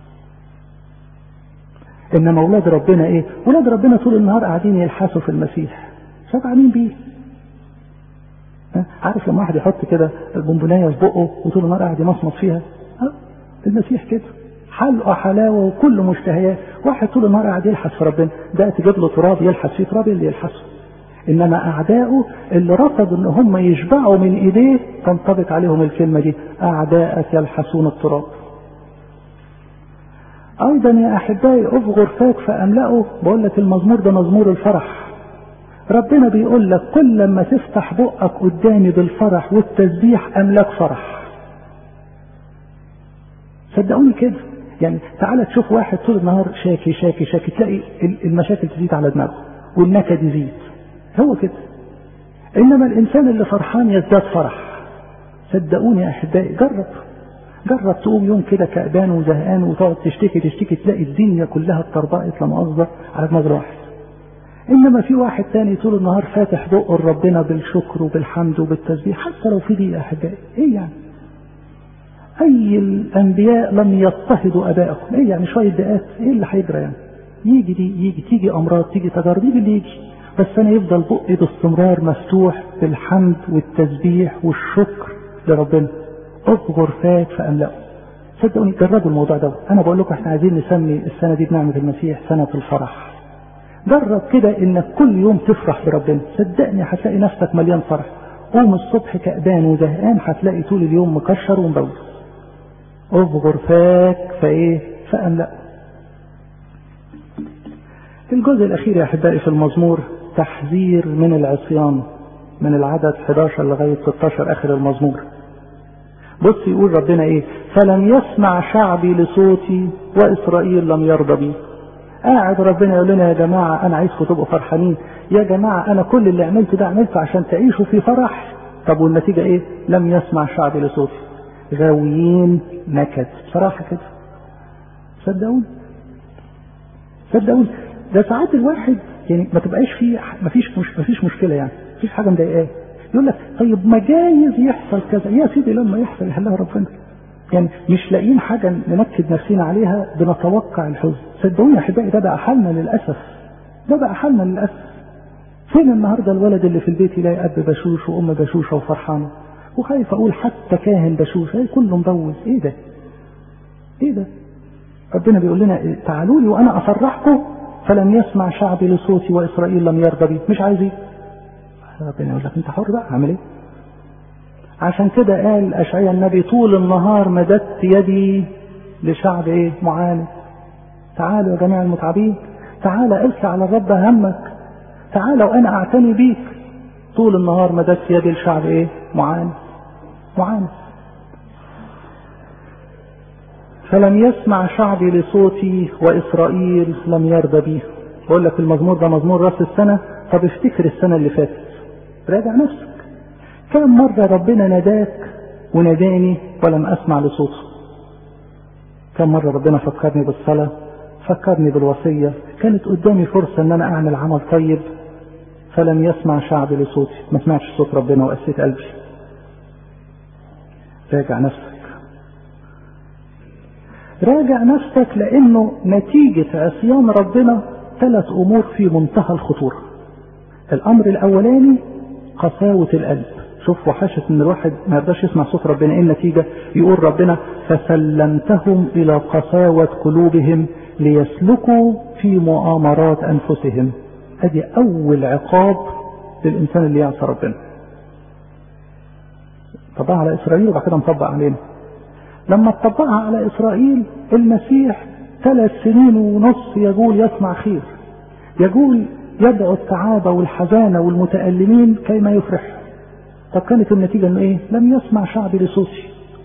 انما اولاد ربنا ايه اولاد ربنا طول النهار قاعدين يلحسوا في المسيح شبعانين بيه عارف لما واحد يحط كده البونبونايه في بقه وطول النهار قاعد يمصمص فيها ها المسيح كده حلقه حلاوه وكل مشتهيات واحد طول النهار قاعد يلحس في ربنا ده تجيب له تراب يلحس فيه تراب اللي يلحسه انما اعدائه اللي رفضوا ان هم يشبعوا من ايديه تنطبق عليهم الكلمه دي اعدائك يلحسون التراب ايضا يا احبائي افغر فاك فاملأه بقول لك المزمور ده مزمور الفرح ربنا بيقول لك كل لما تفتح بقك قدامي بالفرح والتسبيح املاك فرح صدقوني كده يعني تعالى تشوف واحد طول النهار شاكي شاكي شاكي تلاقي المشاكل تزيد على دماغه والنكد يزيد هو كده انما الانسان اللي فرحان يزداد فرح صدقوني يا احبائي جرب جرب تقوم يوم كده كأبان وزهقان وتقعد تشتكي تشتكي تلاقي الدنيا كلها اتطربقت لا مؤاخذه على دماغ واحد انما في واحد تاني طول النهار فاتح بقه لربنا بالشكر وبالحمد وبالتسبيح حتى لو في دي يا احبائي ايه يعني اي الانبياء لم يضطهدوا ابائهم ايه يعني شويه دقات ايه اللي هيجرى يعني يجي دي يجي تيجي امراض تيجي تجارب يجي اللي يجي بس انا يفضل بقي باستمرار مفتوح بالحمد والتسبيح والشكر لربنا اصغر فاك فاملأه صدقوني جربوا الموضوع ده انا بقول لكم احنا عايزين نسمي السنه دي بنعمه المسيح سنه الفرح جرب كده انك كل يوم تفرح بربنا صدقني هتلاقي نفسك مليان فرح قوم الصبح كأبان وزهقان هتلاقي طول اليوم مكشر ومبوس اصغر فاك فايه فاملأه الجزء الاخير يا احبائي في المزمور تحذير من العصيان من العدد 11 لغايه 16 اخر المزمور بص يقول ربنا ايه فلم يسمع شعبي لصوتي واسرائيل لم يرضى بي قاعد ربنا يقول لنا يا جماعه انا عايزكم تبقوا فرحانين يا جماعه انا كل اللي عملته ده عملته عشان تعيشوا في فرح طب والنتيجه ايه لم يسمع شعبي لصوتي غاويين نكد بصراحه كده صدقوني صدقوني ده ساعات الواحد يعني ما تبقاش فيه ما فيش مش ما فيش مشكله يعني ما فيش حاجه مضايقاه يقول لك طيب ما جايز يحصل كذا يا سيدي لما يحصل يحلها ربنا يعني مش لاقيين حاجة ننكد نفسنا عليها بنتوقع الحزن صدقوني يا احبائي ده بقى حالنا للأسف ده بقى حالنا للأسف فين النهارده الولد اللي في البيت يلاقي اب بشوش وام بشوشه وفرحانه وخايف اقول حتى كاهن بشوش ايه كله مبوز ايه ده ايه ده ربنا بيقول لنا تعالوا لي وانا افرحكم فلم يسمع شعبي لصوتي واسرائيل لم يرضى بي مش عايز ايه ربنا يقول لك انت حر بقى اعمل ايه عشان كده قال اشعياء النبي طول النهار مددت يدي لشعب ايه معاند تعالوا يا جميع المتعبين تعالى ارسل على الرب همك تعالى وانا اعتني بيك طول النهار مددت يدي لشعب ايه معاند معاند فلم يسمع شعبي لصوتي واسرائيل لم يرضى بي بقول لك المزمور ده مزمور راس السنه طب افتكر السنه اللي فاتت راجع نفسك كم مره ربنا ناداك وناداني ولم اسمع لصوته كم مره ربنا فكرني بالصلاه فكرني بالوصيه كانت قدامي فرصه ان انا اعمل عمل طيب فلم يسمع شعبي لصوتي ما سمعتش صوت ربنا وقسيت قلبي راجع نفسك راجع نفسك لانه نتيجة عصيان ربنا ثلاث امور في منتهى الخطورة الامر الاولاني قساوة القلب شوف وحشة ان الواحد ما يرضاش يسمع صوت ربنا ايه النتيجة يقول ربنا فسلمتهم الى قساوة قلوبهم ليسلكوا في مؤامرات انفسهم ادي اول عقاب للانسان اللي يعصى ربنا طبقها على اسرائيل وبعد كده مطبق علينا لما تطبقها على اسرائيل المسيح ثلاث سنين ونص يقول يصنع خير يقول يدعو التعابة والحزانة والمتألمين كيما يفرح طب كانت النتيجة انه ايه لم يسمع شعبي لصوتي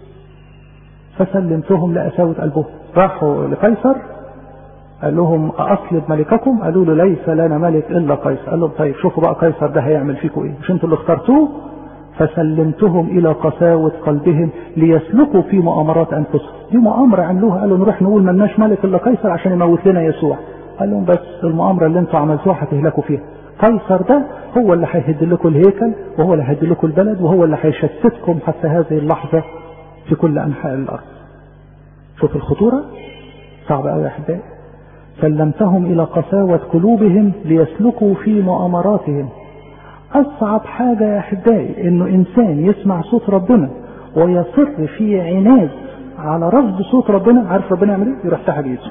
فسلمتهم لأساوة قلبهم راحوا لقيصر قال لهم أصلب ملككم قالوا له ليس لنا ملك إلا قيصر قال لهم طيب شوفوا بقى قيصر ده هيعمل فيكم إيه مش أنتوا اللي اخترتوه فسلمتهم إلى قساوة قلبهم ليسلكوا في مؤامرات أنفسهم دي مؤامرة عملوها قالوا نروح نقول ملناش ملك إلا قيصر عشان يموت لنا يسوع قال لهم بس المؤامرة اللي انتوا عملتوها هتهلكوا فيها قيصر ده هو اللي هيهد لكم الهيكل وهو اللي هيهد لكم البلد وهو اللي هيشتتكم حتى هذه اللحظة في كل أنحاء الأرض شوف الخطورة صعبة قوي يا أحبائي سلمتهم إلى قساوة قلوبهم ليسلكوا في مؤامراتهم أصعب حاجة يا أحبائي إنه إنسان يسمع صوت ربنا ويصر في عناد على رفض صوت ربنا عارف ربنا يعمل إيه؟ يروح سحب إيده.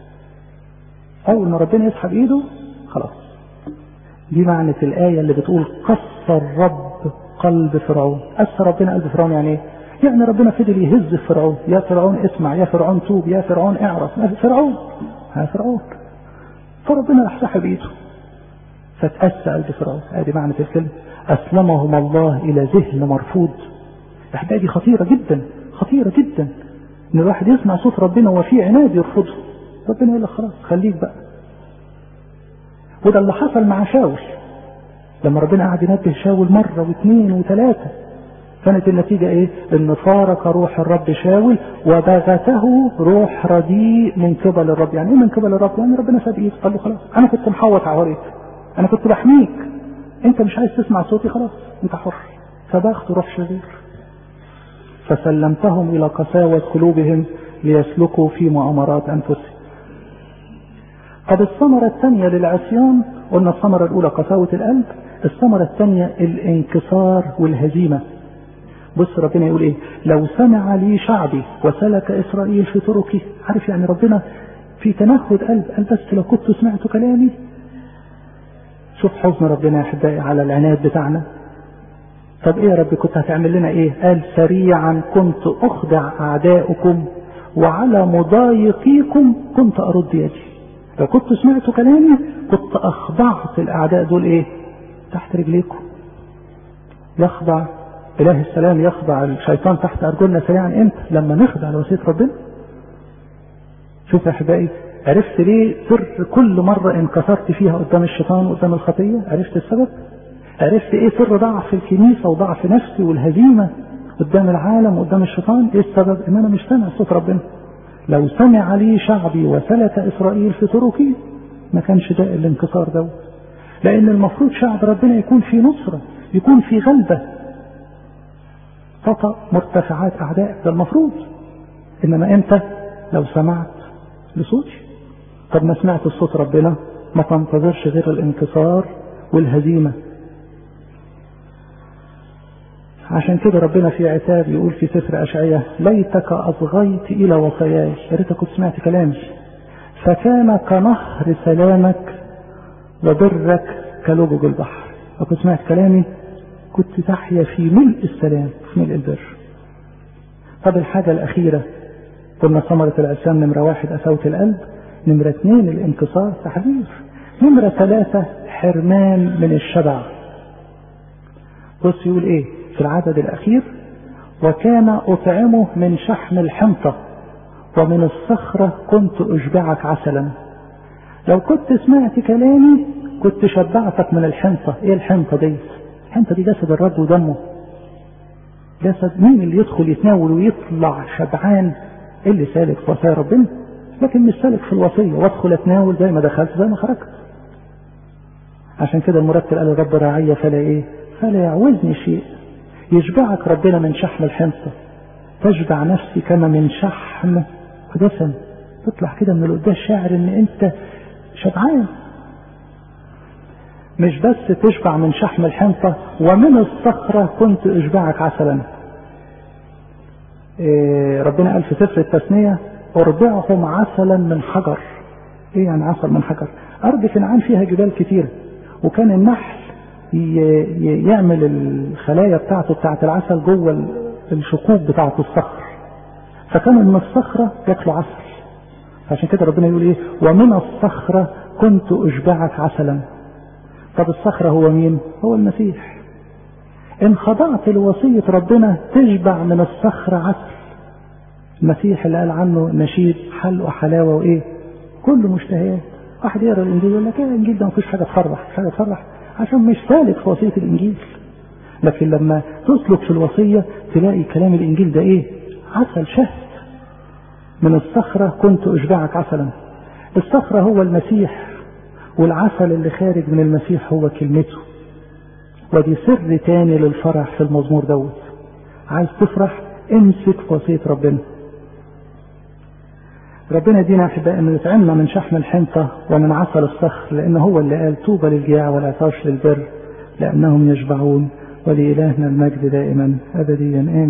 أول ما ربنا يسحب إيده خلاص. دي معنى الآية اللي بتقول قص الرب قلب فرعون. قص ربنا قلب فرعون يعني إيه؟ يعني ربنا فضل يهز فرعون، يا فرعون اسمع، يا فرعون توب، يا فرعون اعرف، فرعون ها فرعون. فربنا راح سحب إيده. فتأسى قلب فرعون ادي معنى الكلمة اسلمهم الله الى ذهن مرفوض احبائي دي خطيرة جدا خطيرة جدا ان الواحد يسمع صوت ربنا وفي عناد يرفضه ربنا يقول لك خلاص خليك بقى وده اللي حصل مع شاول لما ربنا قعد ينبه شاول مرة واثنين وثلاثة كانت النتيجة ايه ان فارق روح الرب شاول وبغته روح رديء من قبل الرب يعني ايه من قبل الرب يعني ربنا ساب ايده قال له خلاص انا كنت محوط عليك انا كنت بحميك انت مش عايز تسمع صوتي خلاص انت حر فباخت روح شرير فسلمتهم الى قساوة قلوبهم ليسلكوا في مؤامرات انفسهم طب الثمرة الثانية للعصيان قلنا الثمرة الأولى قساوة القلب الثمرة الثانية الانكسار والهزيمة بص ربنا يقول ايه لو سمع لي شعبي وسلك إسرائيل في طرقي عارف يعني ربنا في تنهد قلب قال بس لو كنت سمعت كلامي شوف حزن ربنا يا احبائي على العناد بتاعنا طب ايه يا رب كنت هتعمل لنا ايه قال سريعا كنت اخدع اعداؤكم وعلى مضايقيكم كنت ارد يدي لو كنت سمعت كلامي كنت اخضعت الاعداء دول ايه تحت رجليكم يخضع اله السلام يخضع الشيطان تحت ارجلنا سريعا امتى لما نخضع لوصيه ربنا شوف يا احبائي عرفت ليه سر كل مرة انكسرت فيها قدام الشيطان وقدام الخطية عرفت السبب عرفت ايه سر ضعف الكنيسة وضعف نفسي والهزيمة قدام العالم وقدام الشيطان ايه السبب ان انا مش سامع صوت ربنا لو سمع لي شعبي وسلك اسرائيل في طرقي ما كانش ده الانكسار دوت لان المفروض شعب ربنا يكون في نصرة يكون في غلبة تطأ مرتفعات أعداء ده المفروض إنما أنت لو سمعت لصوتي طب ما سمعت صوت ربنا ما تنتظرش غير الانتصار والهزيمة عشان كده ربنا في عتاب يقول في سفر أشعية ليتك أصغيت إلى وصاياي يا ريتك كنت سمعت كلامي فكان كنهر سلامك وبرك كلجج البحر لو كنت سمعت كلامي كنت تحيا في ملء السلام في ملء البر طب الحاجة الأخيرة قلنا ثمرة العصيان نمرة واحد قساوة القلب نمرة اثنين الانتصار تحذير نمرة ثلاثة حرمان من الشبع بص يقول ايه في العدد الأخير وكان أطعمه من شحم الحنطة ومن الصخرة كنت أشبعك عسلا لو كنت سمعت كلامي كنت شبعتك من الحنطة ايه الحنطة دي الحنطة دي جسد الرب ودمه جسد مين اللي يدخل يتناول ويطلع شبعان اللي سالك في وصايا ربنا لكن مش سالك في الوصية وادخل اتناول زي ما دخلت زي ما خرجت عشان كده المرتل قال الرب راعية فلا ايه فلا يعوزني شيء يشبعك ربنا من شحم الحنطة تشبع نفسي كما من شحم دسم تطلع كده من القداس شاعر ان انت شبعان مش بس تشبع من شحم الحنطة ومن الصخرة كنت اشبعك عسلا إيه ربنا قال في سفر التثنية ارضعهم عسلا من حجر ايه يعني عسل من حجر ارض كنعان فيها جبال كتيرة وكان النحل يعمل الخلايا بتاعته بتاعت العسل جوه الشقوق بتاعت الصخر فكانوا من الصخرة ياكلوا عسل عشان كده ربنا يقول ايه ومن الصخرة كنت اشبعك عسلا طب الصخرة هو مين هو المسيح ان خضعت لوصية ربنا تشبع من الصخرة عسل المسيح اللي قال عنه نشيد حل وحلاوة وايه كله مشتهيات واحد يقرا الانجيل يقول لك ايه الانجيل ده مفيش حاجه تفرح مش حاجه تفرح عشان مش سالك في وصيه الانجيل لكن لما تسلك في الوصيه تلاقي كلام الانجيل ده ايه عسل شهد من الصخره كنت اشبعك عسلا الصخره هو المسيح والعسل اللي خارج من المسيح هو كلمته ودي سر تاني للفرح في المزمور دوت عايز تفرح امسك في وصيه ربنا ربنا يدينا احباء انه يطعمنا من شحم الحنطة ومن عسل الصخر لان هو اللي قال طوبى للجياع والعطاش للبر لانهم يشبعون ولإلهنا المجد دائما ابديا امين